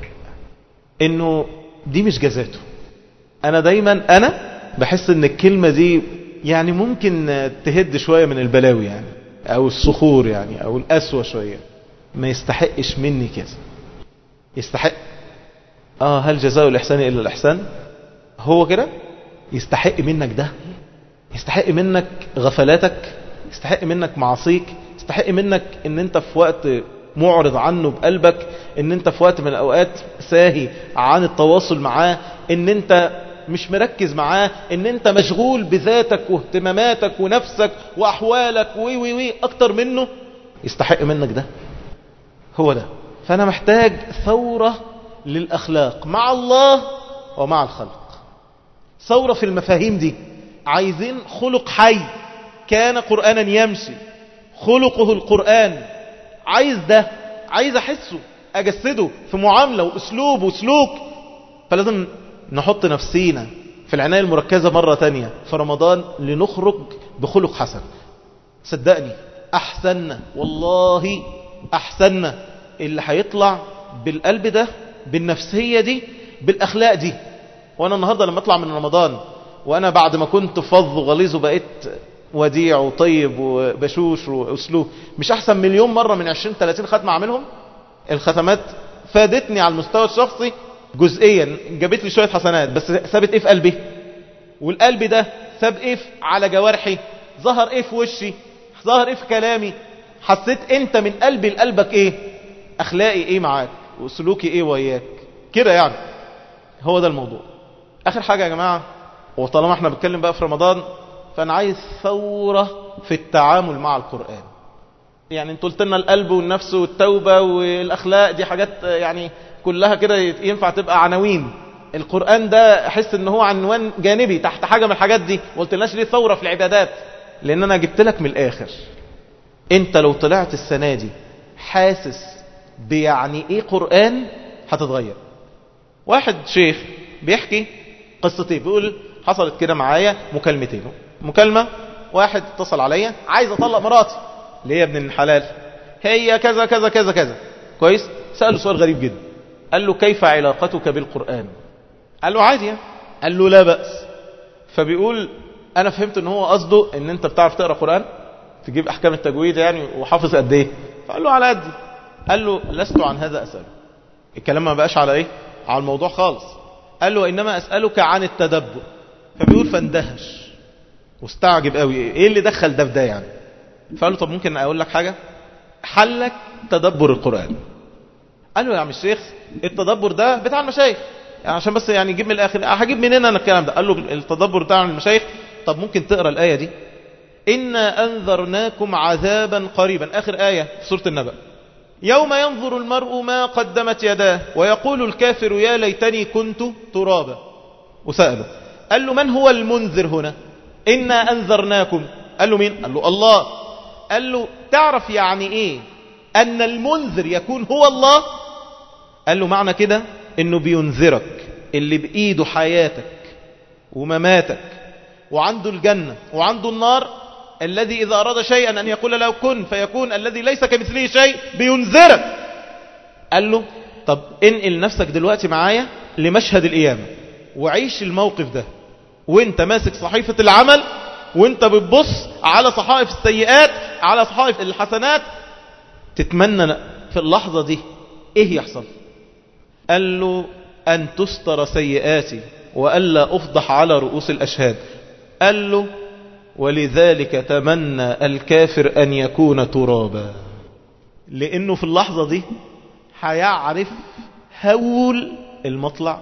إنه دي مش جزاته أنا دايما أنا بحس إن الكلمة دي يعني ممكن تهد شوية من البلاوي يعني أو الصخور يعني أو الأسوة شوية ما يستحقش مني كذا يستحق اه هل جزاء الإحسان إلا الإحسان هو كده يستحق منك ده يستحق منك غفلاتك يستحق منك معاصيك يستحق منك ان انت في وقت معرض عنه بقلبك ان انت في وقت من الاوقات ساهي عن التواصل معاه ان انت مش مركز معاه ان انت مشغول بذاتك واهتماماتك ونفسك واحوالك وي وي وي اكتر منه يستحق منك ده هو ده فانا محتاج ثورة للاخلاق مع الله ومع الخلق ثورة في المفاهيم دي عايزين خلق حي كان قرآنا يمشي خلقه القرآن عايز ده عايز احسه اجسده في معاملة واسلوب وسلوك فلازم نحط نفسينا في العناية المركزة مرة تانية في رمضان لنخرج بخلق حسن صدقني احسننا والله احسننا اللي هيطلع بالقلب ده بالنفسية دي بالاخلاق دي وانا النهاردة لما اطلع من رمضان وانا بعد ما كنت فظ وغليظ وبقيت وديع وطيب وبشوش واسلوب مش احسن مليون مرة من 20 30 ختمة اعملهم الختمات فادتني على المستوى الشخصي جزئيا جابت لي شوية حسنات بس ثابت ايه في قلبي والقلب ده ثاب ايه على جوارحي ظهر ايه في وشي ظهر ايه في كلامي حسيت انت من قلبي لقلبك ايه اخلاقي ايه معاك وسلوكي ايه وياك كده يعني هو ده الموضوع اخر حاجة يا جماعة وطالما احنا بنتكلم بقى في رمضان فانا عايز ثورة في التعامل مع القرآن يعني انتوا قلت لنا القلب والنفس والتوبة والاخلاق دي حاجات يعني كلها كده ينفع تبقى عناوين القرآن ده احس ان هو عنوان جانبي تحت حاجة من الحاجات دي قلتلناش ليه ثورة في العبادات لان انا جبت لك من الاخر انت لو طلعت السنة دي حاسس بيعني ايه قرآن هتتغير واحد شيخ بيحكي قصتين بيقول حصلت كده معايا مكالمتين مكالمة واحد اتصل عليا عايز اطلق مراتي ليه يا ابن الحلال هي كذا كذا كذا كذا كويس سأله سؤال غريب جدا قال له كيف علاقتك بالقرآن قال له عادي يعني. قال له لا بأس فبيقول انا فهمت ان هو قصده ان انت بتعرف تقرأ قرآن تجيب احكام التجويد يعني وحافظ قد ايه فقال له على قدي قال له لست عن هذا اسأله الكلام ما بقاش على ايه على الموضوع خالص قال له انما اسألك عن التدبر فبيقول فاندهش واستعجب قوي ايه اللي دخل ده في ده يعني فقال له طب ممكن اقول لك حاجة حلك تدبر القرآن قال له يا عم الشيخ التدبر ده بتاع المشايخ يعني عشان بس يعني يجيب من الاخر هجيب منين انا الكلام ده قال له التدبر بتاع المشايخ طب ممكن تقرا الايه دي إنا أنذرناكم عذابا قريبا آخر آية في سورة النبأ يوم ينظر المرء ما قدمت يداه ويقول الكافر يا ليتني كنت ترابا وسأله قال له من هو المنذر هنا إنا أنذرناكم قال له مين قال له الله قال له تعرف يعني إيه أن المنذر يكون هو الله قال له معنى كده إنه بينذرك اللي بإيده حياتك ومماتك وعنده الجنة وعنده النار الذي إذا أراد شيئا أن يقول له كن فيكون الذي ليس كمثله شيء بينذرك قال له طب انقل نفسك دلوقتي معايا لمشهد القيامة وعيش الموقف ده وانت ماسك صحيفة العمل وانت بتبص على صحائف السيئات على صحائف الحسنات تتمنى في اللحظة دي ايه يحصل قال له أن تستر سيئاتي وألا أفضح على رؤوس الأشهاد قال له ولذلك تمنى الكافر أن يكون ترابا لأنه في اللحظة دي هيعرف هول المطلع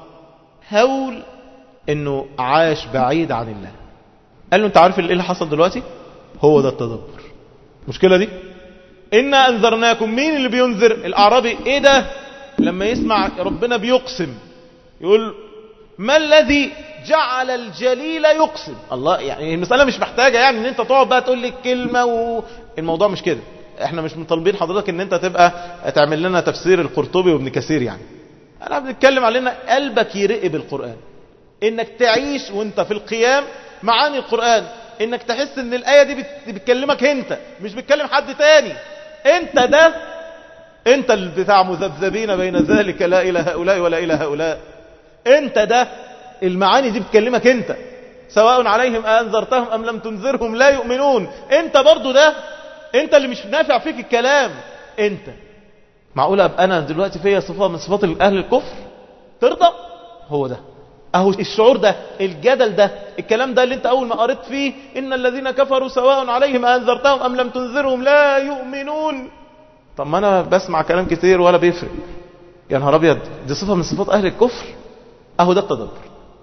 هول أنه عاش بعيد عن الله قال له أنت عارف إيه اللي حصل دلوقتي هو ده التدبر المشكلة دي إنا أنذرناكم مين اللي بينذر الأعرابي إيه ده لما يسمع ربنا بيقسم يقول ما الذي جعل الجليل يقسم الله يعني المسألة مش محتاجة يعني ان انت تقعد بقى تقول لي كلمة والموضوع مش كده احنا مش مطالبين حضرتك ان انت تبقى تعمل لنا تفسير القرطبي وابن كثير يعني انا بنتكلم علينا قلبك يرق بالقرآن انك تعيش وانت في القيام معاني القرآن انك تحس ان الآية دي بتكلمك انت مش بتكلم حد تاني انت ده انت اللي بتاع مذبذبين بين ذلك لا الى هؤلاء ولا الى هؤلاء انت ده المعاني دي بتكلمك انت سواء عليهم أنذرتهم أم لم تنذرهم لا يؤمنون انت برضو ده انت اللي مش نافع فيك الكلام انت معقولة أبقى أنا دلوقتي فيا صفة من صفات أهل الكفر ترضى هو ده أهو الشعور ده الجدل ده الكلام ده اللي انت أول ما قريت فيه إن الذين كفروا سواء عليهم أنذرتهم أم لم تنذرهم لا يؤمنون طب ما أنا بسمع كلام كتير ولا بيفرق يا نهار أبيض دي صفة من صفات أهل الكفر أهو ده التدبر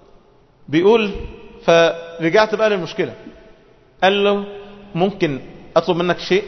بيقول فرجعت بقى للمشكلة قال له ممكن أطلب منك شيء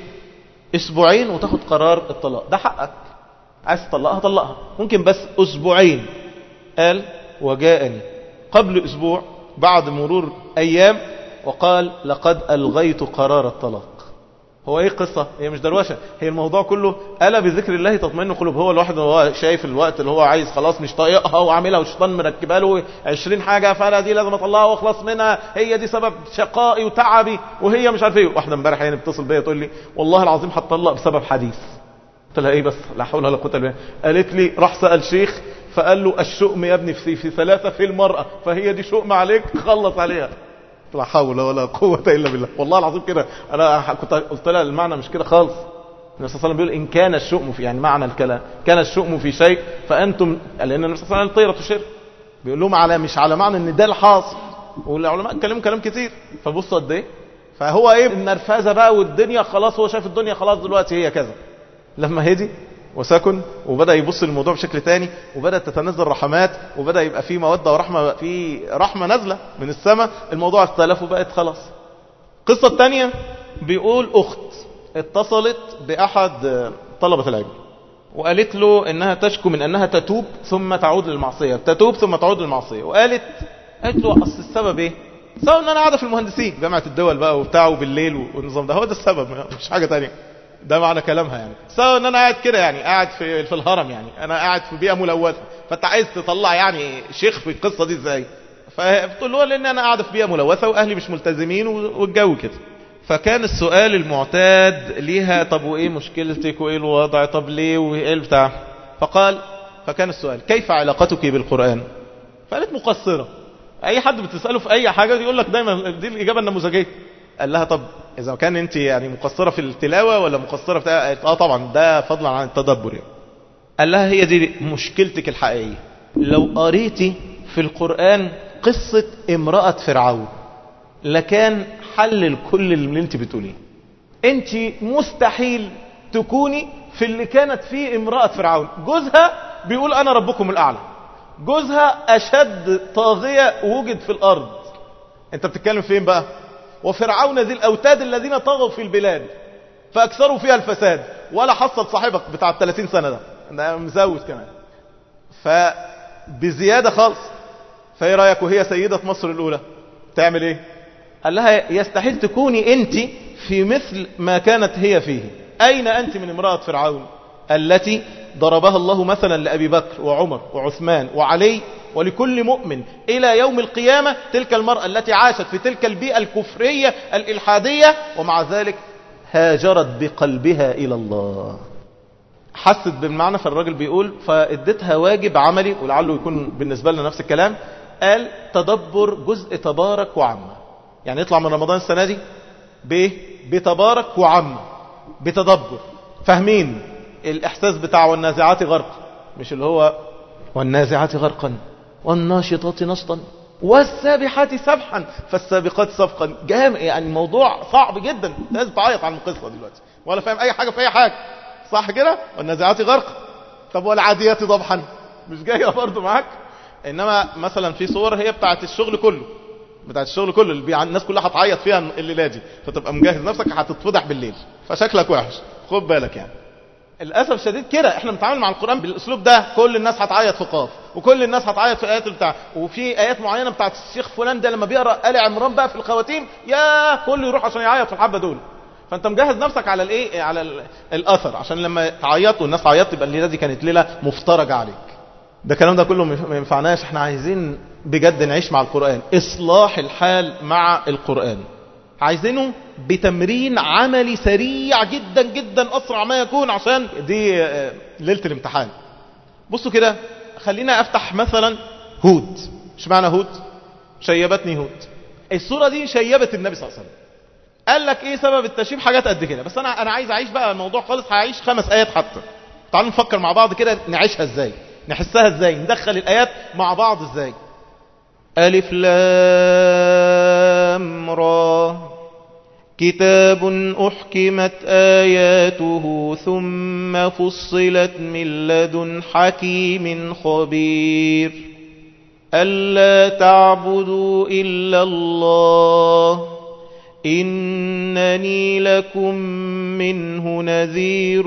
أسبوعين وتاخد قرار الطلاق ده حقك عايز تطلقها طلقها ممكن بس أسبوعين قال وجاءني قبل أسبوع بعد مرور أيام وقال لقد ألغيت قرار الطلاق هو ايه القصة هي مش دروشة هي الموضوع كله ألا بذكر الله تطمئن قلوب هو الواحد اللي هو شايف الوقت اللي هو عايز خلاص مش طايقها وعاملها والشيطان مركبها له 20 حاجة فانا دي لازم اطلعها واخلص منها هي دي سبب شقائي وتعبي وهي مش عارف ايه واحدة امبارح يعني بتصل بيا تقول لي والله العظيم هتطلق بسبب حديث قلت لها ايه بس لا حول ولا قوه الا بالله قالت لي راح سال شيخ فقال له الشؤم يا ابني في, في ثلاثه في المراه فهي دي شؤم عليك خلص عليها لا حول ولا قوة إلا بالله والله العظيم كده أنا كنت قلت لها المعنى مش كده خالص النبي صلى الله عليه وسلم بيقول إن كان الشؤم في يعني معنى الكلام كان الشؤم في شيء فأنتم لأن النبي صلى الله عليه وسلم طيرة شرك بيقول لهم على مش على معنى إن ده الحاصل والعلماء اتكلموا كلام كتير فبصوا قد إيه فهو إيه النرفزة بقى والدنيا خلاص هو شايف الدنيا خلاص دلوقتي هي كذا لما هدي وسكن وبدأ يبص للموضوع بشكل تاني وبدأت تتنزل رحمات وبدأ يبقى في مودة ورحمة في رحمة نازلة من السماء الموضوع اختلف وبقت خلاص القصة التانية بيقول أخت اتصلت بأحد طلبة العلم وقالت له انها تشكو من انها تتوب ثم تعود للمعصية تتوب ثم تعود للمعصية وقالت قالت له اصل السبب ايه سبب ان انا قاعدة في المهندسين جامعة الدول بقى وبتاع وبالليل والنظام ده هو ده السبب مش حاجة تانية ده معنى كلامها يعني سواء ان انا قاعد كده يعني قاعد في في الهرم يعني انا قاعد في بيئه ملوثه فانت عايز تطلع يعني شيخ في القصه دي ازاي فبتقول له لان انا قاعده في بيئه ملوثه واهلي مش ملتزمين والجو كده فكان السؤال المعتاد ليها طب وايه مشكلتك وايه الوضع طب ليه وايه البتاع فقال فكان السؤال كيف علاقتك بالقران فقالت مقصره اي حد بتساله في اي حاجه يقول لك دايما دي الاجابه النموذجيه قال لها طب إذا كان أنت يعني مقصرة في التلاوة ولا مقصرة في آه طبعا ده فضلا عن التدبر يعني. قال لها هي دي مشكلتك الحقيقية لو قريتي في القرآن قصة امرأة فرعون لكان حل كل اللي انت بتقوليه انت مستحيل تكوني في اللي كانت فيه امرأة فرعون جوزها بيقول انا ربكم الاعلى جوزها اشد طاغية وجد في الارض انت بتتكلم فين بقى وفرعون ذي الأوتاد الذين طغوا في البلاد فأكثروا فيها الفساد ولا حصل صاحبك بتاع 30 سنة ده ده مزود كمان فبزيادة خالص فايه رأيك وهي سيدة مصر الأولى تعمل ايه قال لها يستحيل تكوني انت في مثل ما كانت هي فيه أين أنت من امرأة فرعون التي ضربها الله مثلا لأبي بكر وعمر وعثمان وعلي ولكل مؤمن إلى يوم القيامة تلك المرأة التي عاشت في تلك البيئة الكفرية الإلحادية ومع ذلك هاجرت بقلبها إلى الله حست بالمعنى فالراجل بيقول فاديتها واجب عملي ولعله يكون بالنسبة لنا نفس الكلام قال تدبر جزء تبارك وعامة يعني يطلع من رمضان السنة دي بايه بتبارك وعامة بتدبر فاهمين الإحساس بتاع والنازعات غرق مش اللي هو والنازعات غرقا والناشطات نشطا والسابحات سبحا فالسابقات سبقا جام يعني موضوع صعب جدا لازم تعيط عن القصة دلوقتي ولا فاهم اي حاجة في اي حاجة صح كده والنازعات غرقا طب والعاديات ضبحا مش جاية برضو معاك انما مثلا في صور هي بتاعت الشغل كله بتاعت الشغل كله اللي بي... الناس كلها هتعيط فيها الليله دي فتبقى مجهز نفسك هتتفضح بالليل فشكلك وحش خد بالك يعني للاسف شديد كده احنا بنتعامل مع القران بالاسلوب ده كل الناس هتعيط في قاف وكل الناس هتعيط في ايات بتاع وفي ايات معينه بتاعت الشيخ فلان ده لما بيقرا ال عمران بقى في الخواتيم يا كله يروح عشان يعيط في الحبه دول فانت مجهز نفسك على الايه على ال- الاثر عشان لما تعيط والناس تعيط تبقى الليله دي كانت ليله مفترجه عليك ده الكلام ده كله ما ينفعناش احنا عايزين بجد نعيش مع القرآن اصلاح الحال مع القرآن عايزينه بتمرين عملي سريع جدا جدا اسرع ما يكون عشان دي آه، ليلة الامتحان بصوا كده خلينا افتح مثلا هود مش معنى هود شيبتني هود الصورة دي شيبت النبي صلى الله عليه وسلم قال لك ايه سبب التشيب حاجات قد كده بس انا انا عايز اعيش بقى الموضوع خالص هعيش خمس ايات حتى تعالوا نفكر مع بعض كده نعيشها ازاي نحسها ازاي ندخل الايات مع بعض ازاي الف لام را كتاب احكمت اياته ثم فصلت من لدن حكيم خبير الا تعبدوا الا الله إنني لكم منه نذير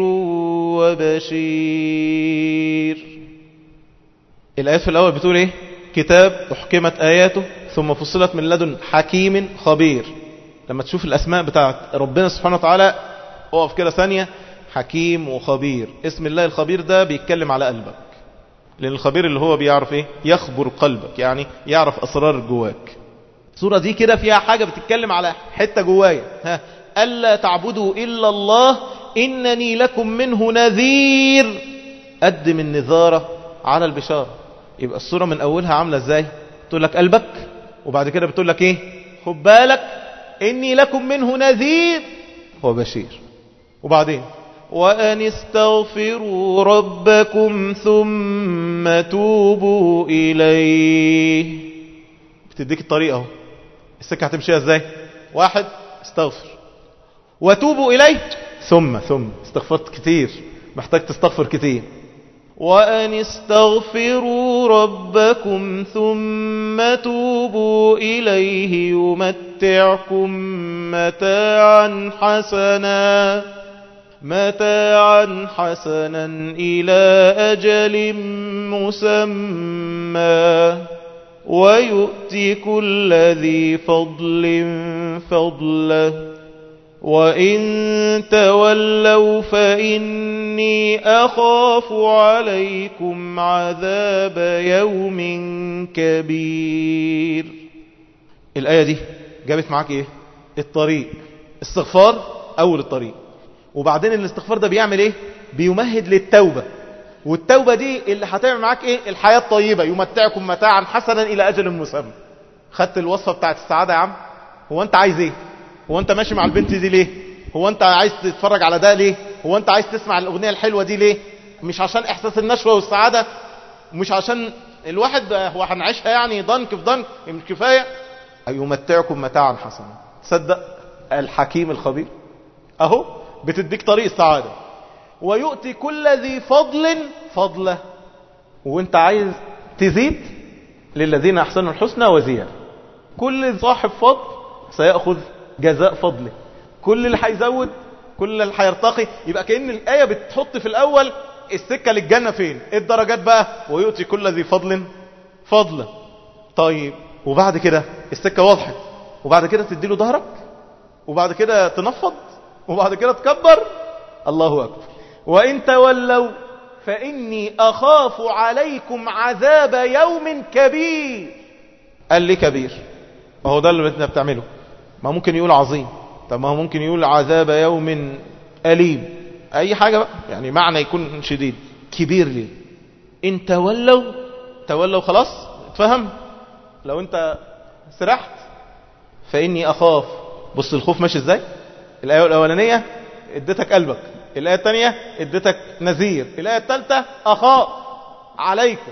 وبشير الآيات في الأول بتقول إيه كتاب أحكمت آياته ثم فصلت من لدن حكيم خبير لما تشوف الأسماء بتاعت ربنا سبحانه وتعالى اقف كده ثانية حكيم وخبير اسم الله الخبير ده بيتكلم على قلبك لأن الخبير اللي هو بيعرف إيه يخبر قلبك يعني يعرف أسرار جواك السورة دي كده فيها حاجة بتتكلم على حتة جوايا ها ألا تعبدوا إلا الله إنني لكم منه نذير قدم النذارة على البشارة يبقى السورة من أولها عاملة إزاي تقول لك قلبك وبعد كده بتقول لك إيه خد بالك إني لكم منه نذير وبشير وبعدين وأن استغفروا ربكم ثم توبوا إليه بتديك الطريقة اهو السكة هتمشيها ازاي واحد استغفر وتوبوا إليه ثم ثم استغفرت كتير محتاج تستغفر كتير وأن استغفروا ربكم ثم توبوا إليه يمتعكم متاعا حسنا متاعا حسنا إلى أجل مسمى ويؤتي كل ذي فضل فضله وإن تولوا فإني أخاف عليكم عذاب يوم كبير الآية دي جابت معاك إيه الطريق استغفار أول الطريق وبعدين الاستغفار ده بيعمل إيه بيمهد للتوبة والتوبة دي اللي هتعمل معاك ايه الحياة الطيبة يمتعكم متاعا حسنا الى اجل مسمى خدت الوصفة بتاعت السعادة يا عم هو انت عايز ايه هو انت ماشي مع البنت دي ليه هو انت عايز تتفرج على ده ليه هو انت عايز تسمع الاغنية الحلوة دي ليه مش عشان احساس النشوة والسعادة مش عشان الواحد هو هنعيشها يعني ضنك في ضنك مش كفاية يمتعكم متاعا حسنا تصدق الحكيم الخبير اهو بتديك طريق السعادة ويؤتي كل ذي فضل فضله وانت عايز تزيد للذين احسنوا الحسنى وزيادة كل صاحب فضل سيأخذ جزاء فضله كل اللي هيزود كل اللي هيرتقي يبقى كأن الآية بتحط في الأول السكة للجنة فين ايه الدرجات بقى ويؤتي كل ذي فضل فضله طيب وبعد كده السكة وضحت وبعد كده تديله ظهرك وبعد كده تنفض وبعد كده تكبر الله أكبر وإن تولوا فإني أخاف عليكم عذاب يوم كبير قال لي كبير ما هو ده اللي بدنا بتعمله ما ممكن يقول عظيم طب ما هو ممكن يقول عذاب يوم أليم أي حاجة بقى يعني معنى يكون شديد كبير ليه إن تولوا تولوا خلاص اتفهم لو انت سرحت فإني أخاف بص الخوف ماشي ازاي الآية الأولانية اديتك قلبك الآية الثانية اديتك نذير الآية الثالثة أخاف عليكم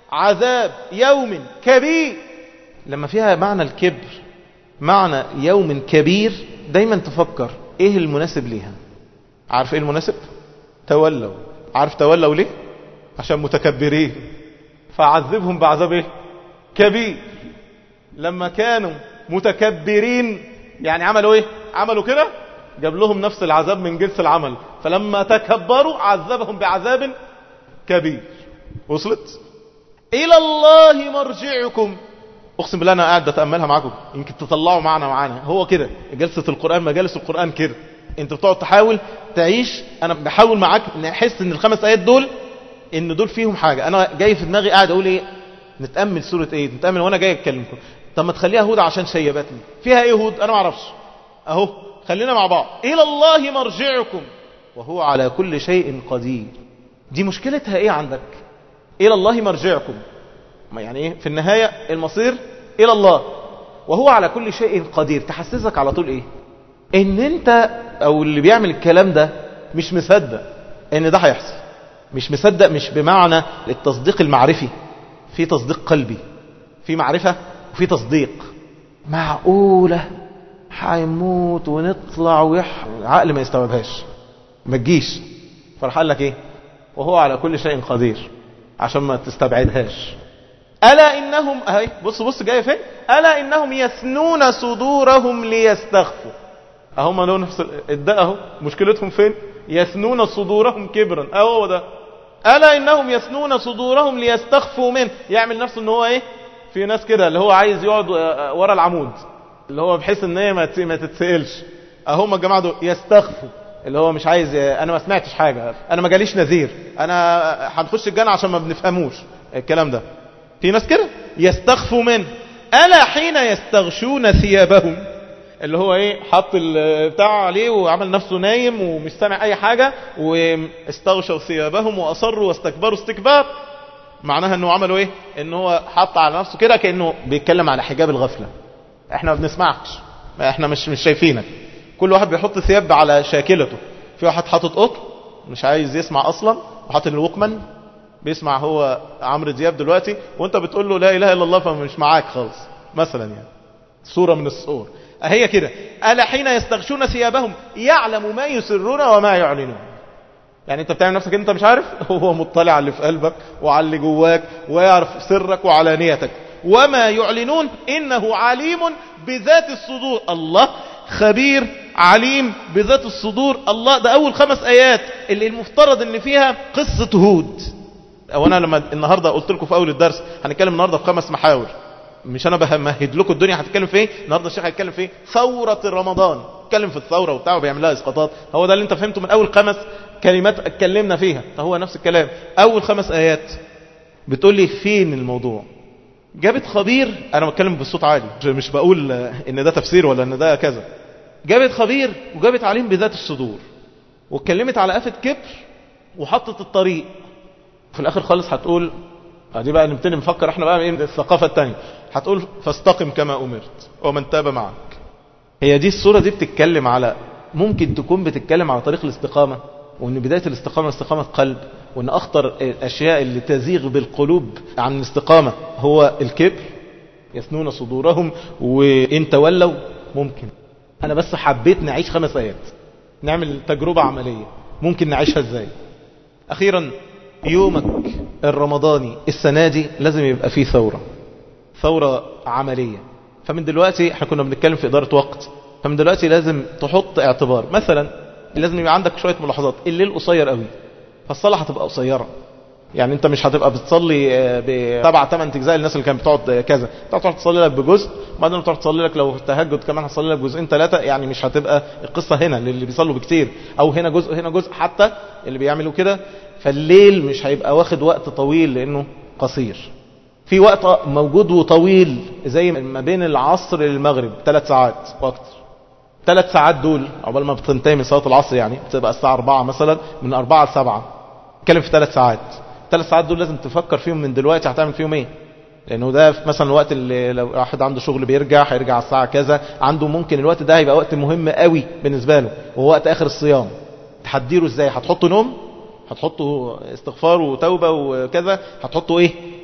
عذاب يوم كبير لما فيها معنى الكبر معنى يوم كبير دايما تفكر ايه المناسب ليها عارف ايه المناسب تولوا عارف تولوا ليه عشان متكبرين فعذبهم بعذاب ايه كبير لما كانوا متكبرين يعني عملوا ايه عملوا كده جاب لهم نفس العذاب من جنس العمل فلما تكبروا عذبهم بعذاب كبير وصلت الى الله مرجعكم اقسم بالله انا قاعد بتاملها معاكم يمكن تطلعوا معنا معانا هو كده جلسه القران مجالس القران كده انت بتقعد تحاول تعيش انا بحاول معاك نحس ان الخمس ايات دول ان دول فيهم حاجه انا جاي في دماغي قاعد اقول ايه نتامل سوره ايه نتامل وانا جاي اتكلمكم طب ما تخليها هود عشان شيبتني فيها ايه هود انا ما اعرفش اهو خلينا مع بعض الى الله مرجعكم وهو على كل شيء قدير دي مشكلتها ايه عندك الى الله مرجعكم ما يعني ايه في النهاية المصير الى الله وهو على كل شيء قدير تحسسك على طول ايه ان انت او اللي بيعمل الكلام ده مش مصدق ان ده هيحصل مش مصدق مش بمعنى التصديق المعرفي في تصديق قلبي في معرفة وفي تصديق معقولة هيموت ونطلع ويح العقل ما يستوعبهاش ما تجيش فرح قال لك ايه وهو على كل شيء قدير عشان ما تستبعدهاش ألا إنهم أهي بص بص جاية فين ألا إنهم يثنون صدورهم ليستخفوا أهم لو نفس الداء أهو مشكلتهم فين يثنون صدورهم كبرا أهو ده ألا إنهم يثنون صدورهم ليستخفوا منه يعمل نفسه إن هو إيه في ناس كده اللي هو عايز يقعد ورا العمود اللي هو بحيث إن هي ما تتسألش أهم الجماعة دول يستخفوا اللي هو مش عايز انا ما سمعتش حاجة انا ما جاليش نذير انا هنخش الجنة عشان ما بنفهموش الكلام ده في ناس كده يستخفوا منه ألا حين يستغشون ثيابهم اللي هو ايه حط البتاع عليه وعمل نفسه نايم ومش سامع اي حاجة واستغشوا ثيابهم واصروا واستكبروا استكبار معناها انه عملوا ايه ان هو حط على نفسه كده كأنه بيتكلم على حجاب الغفلة احنا ما بنسمعكش احنا مش مش شايفينك كل واحد بيحط ثياب على شاكلته في واحد حاطط قطن مش عايز يسمع اصلا وحاطط الوكمان بيسمع هو عمرو دياب دلوقتي وانت بتقول له لا اله الا الله فمش معاك خالص مثلا يعني صورة من الصور هي كده ألا حين يستغشون ثيابهم يعلم ما يسرون وما يعلنون يعني انت بتعمل نفسك انت مش عارف هو مطلع على اللي في قلبك وعلى اللي جواك ويعرف سرك وعلانيتك وما يعلنون انه عليم بذات الصدور الله خبير عليم بذات الصدور الله ده اول خمس ايات اللي المفترض ان فيها قصة هود او انا لما النهاردة قلت لكم في اول الدرس هنتكلم النهاردة في خمس محاور مش انا بمهد لكم الدنيا هتتكلم في ايه النهارده الشيخ هيتكلم في ايه ثوره رمضان اتكلم في الثوره وبتاع وبيعمل لها اسقاطات هو ده اللي انت فهمته من اول خمس كلمات اتكلمنا فيها فهو نفس الكلام اول خمس ايات بتقول لي فين الموضوع جابت خبير انا بتكلم بصوت عالي مش بقول ان ده تفسير ولا ان ده كذا جابت خبير وجابت عليم بذات الصدور واتكلمت على آفة كبر وحطت الطريق في الاخر خالص هتقول دي بقى نبتدي نفكر احنا بقى ايه الثقافة التانية هتقول فاستقم كما امرت ومن تاب معك هي دي الصورة دي بتتكلم على ممكن تكون بتتكلم على طريق الاستقامة وان بداية الاستقامة استقامة قلب وان اخطر الاشياء اللي تزيغ بالقلوب عن الاستقامة هو الكبر يثنون صدورهم وان تولوا ممكن انا بس حبيت نعيش خمس ايات نعمل تجربة عملية ممكن نعيشها ازاي اخيرا يومك الرمضاني السنة دي لازم يبقى فيه ثورة ثورة عملية فمن دلوقتي احنا كنا بنتكلم في إدارة وقت فمن دلوقتي لازم تحط اعتبار مثلا لازم يبقى عندك شوية ملاحظات الليل قصير قوي فالصلاة هتبقى قصيرة يعني انت مش هتبقى بتصلي بسبع ثمان اجزاء الناس اللي كانت بتقعد كذا انت تقعد تصلي لك بجزء بعدين تقعد تصلي لك لو تهجد كمان هتصلي لك جزئين ثلاثه يعني مش هتبقى القصه هنا للي بيصلوا بكتير او هنا جزء هنا جزء حتى اللي بيعملوا كده فالليل مش هيبقى واخد وقت طويل لانه قصير في وقت موجود وطويل زي ما بين العصر للمغرب ثلاث ساعات واكتر ثلاث ساعات دول عقبال ما بتنتهي من صلاه العصر يعني بتبقى الساعه 4 مثلا من 4 ل 7 اتكلم في ثلاث ساعات الثلاث ساعات دول لازم تفكر فيهم من دلوقتي هتعمل فيهم ايه لانه ده في مثلا الوقت اللي لو واحد عنده شغل بيرجع هيرجع على الساعه كذا عنده ممكن الوقت ده هيبقى وقت مهم قوي بالنسبه له وهو وقت اخر الصيام تحديره ازاي هتحطوا نوم هتحطوا استغفار وتوبه وكذا هتحطوا ايه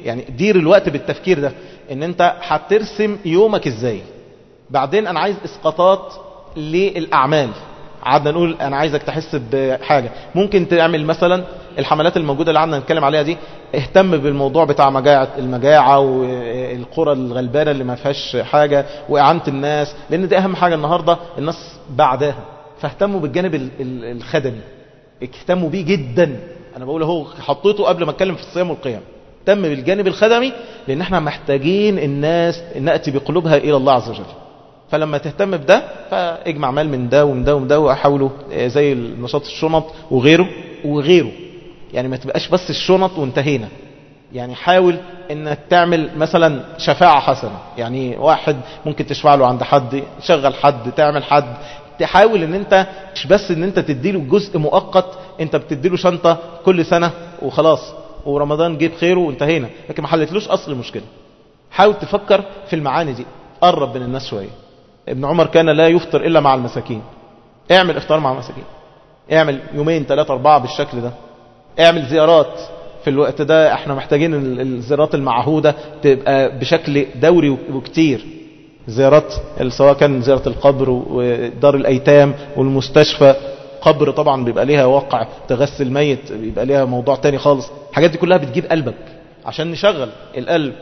يعني دير الوقت بالتفكير ده ان انت هترسم يومك ازاي بعدين انا عايز اسقاطات للاعمال قعدنا نقول انا عايزك تحس بحاجة ممكن تعمل مثلا الحملات الموجودة اللي قعدنا نتكلم عليها دي اهتم بالموضوع بتاع مجاعة المجاعة والقرى الغلبانة اللي ما فيهاش حاجة واعانة الناس لان دي اهم حاجة النهاردة الناس بعدها فاهتموا بالجانب الخدمي اهتموا بيه جدا انا بقول اهو حطيته قبل ما اتكلم في الصيام والقيام اهتم بالجانب الخدمي لان احنا محتاجين الناس نأتي بقلوبها الى الله عز وجل فلما تهتم بده فاجمع مال من ده ومن ده ومن ده واحاوله زي النشاط الشنط وغيره وغيره يعني ما تبقاش بس الشنط وانتهينا يعني حاول انك تعمل مثلا شفاعة حسنة يعني واحد ممكن تشفع له عند حد شغل حد تعمل حد تحاول ان انت مش بس ان انت تديله جزء مؤقت انت بتديله شنطة كل سنة وخلاص ورمضان جيب خيره وانتهينا لكن ما حلتلوش اصل المشكلة حاول تفكر في المعاني دي قرب من الناس شوية ابن عمر كان لا يفطر إلا مع المساكين اعمل افطار مع المساكين اعمل يومين ثلاثة أربعة بالشكل ده اعمل زيارات في الوقت ده احنا محتاجين الزيارات المعهودة تبقى بشكل دوري وكتير زيارات سواء كان زيارة القبر ودار الأيتام والمستشفى قبر طبعا بيبقى ليها واقع تغسل ميت بيبقى ليها موضوع تاني خالص الحاجات دي كلها بتجيب قلبك عشان نشغل القلب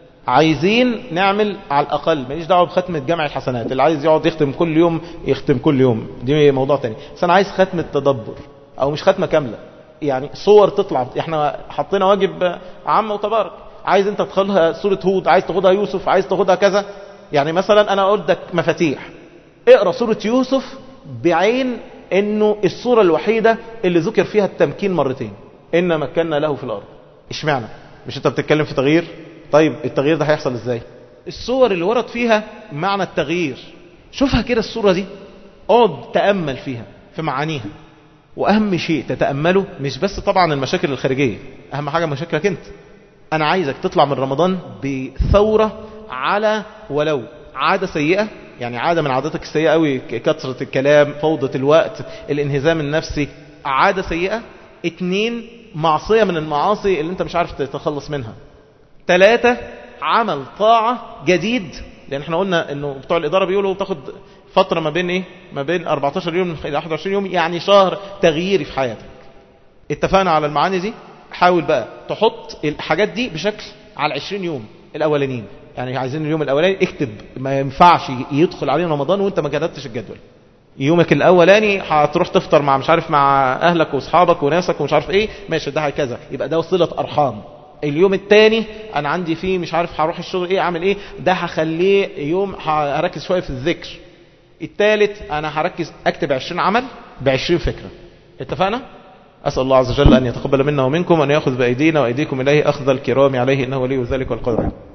عايزين نعمل على الأقل ماليش دعوة بختمة جمع الحسنات اللي عايز يقعد يختم كل يوم يختم كل يوم دي موضوع تاني بس أنا عايز ختمة تدبر أو مش ختمة كاملة يعني صور تطلع احنا حطينا واجب عام وتبارك عايز انت تدخلها سورة هود عايز تاخدها يوسف عايز تاخدها كذا يعني مثلا انا قلت لك مفاتيح اقرا سورة يوسف بعين انه الصورة الوحيدة اللي ذكر فيها التمكين مرتين ان مكنا له في الارض اشمعنى مش انت بتتكلم في تغيير طيب التغيير ده هيحصل ازاي الصور اللي ورد فيها معنى التغيير شوفها كده الصورة دي اقعد تأمل فيها في معانيها واهم شيء تتأمله مش بس طبعا المشاكل الخارجية اهم حاجة مشاكلك انت انا عايزك تطلع من رمضان بثورة على ولو عادة سيئة يعني عادة من عاداتك السيئة قوي كثرة الكلام فوضى الوقت الانهزام النفسي عادة سيئة اتنين معصية من المعاصي اللي انت مش عارف تتخلص منها ثلاثة عمل طاعة جديد لان احنا قلنا انه بتوع الادارة بيقولوا تاخد فترة ما بين ايه ما بين 14 يوم الى 21 يوم يعني شهر تغييري في حياتك اتفقنا على المعاني دي حاول بقى تحط الحاجات دي بشكل على 20 يوم الاولانيين يعني عايزين اليوم الاولاني اكتب ما ينفعش يدخل عليه رمضان وانت ما كتبتش الجدول يومك الاولاني هتروح تفطر مع مش عارف مع اهلك واصحابك وناسك ومش عارف ايه ماشي ده كذا يبقى ده صله ارحام اليوم الثاني انا عندي فيه مش عارف هروح الشغل ايه اعمل ايه ده هخليه يوم هركز شويه في الذكر الثالث انا هركز اكتب 20 عمل ب 20 فكره اتفقنا أسأل الله عز وجل أن يتقبل منا ومنكم وأن يأخذ بأيدينا وأيديكم إليه أخذ الكرام عليه إنه ولي ذلك والقدر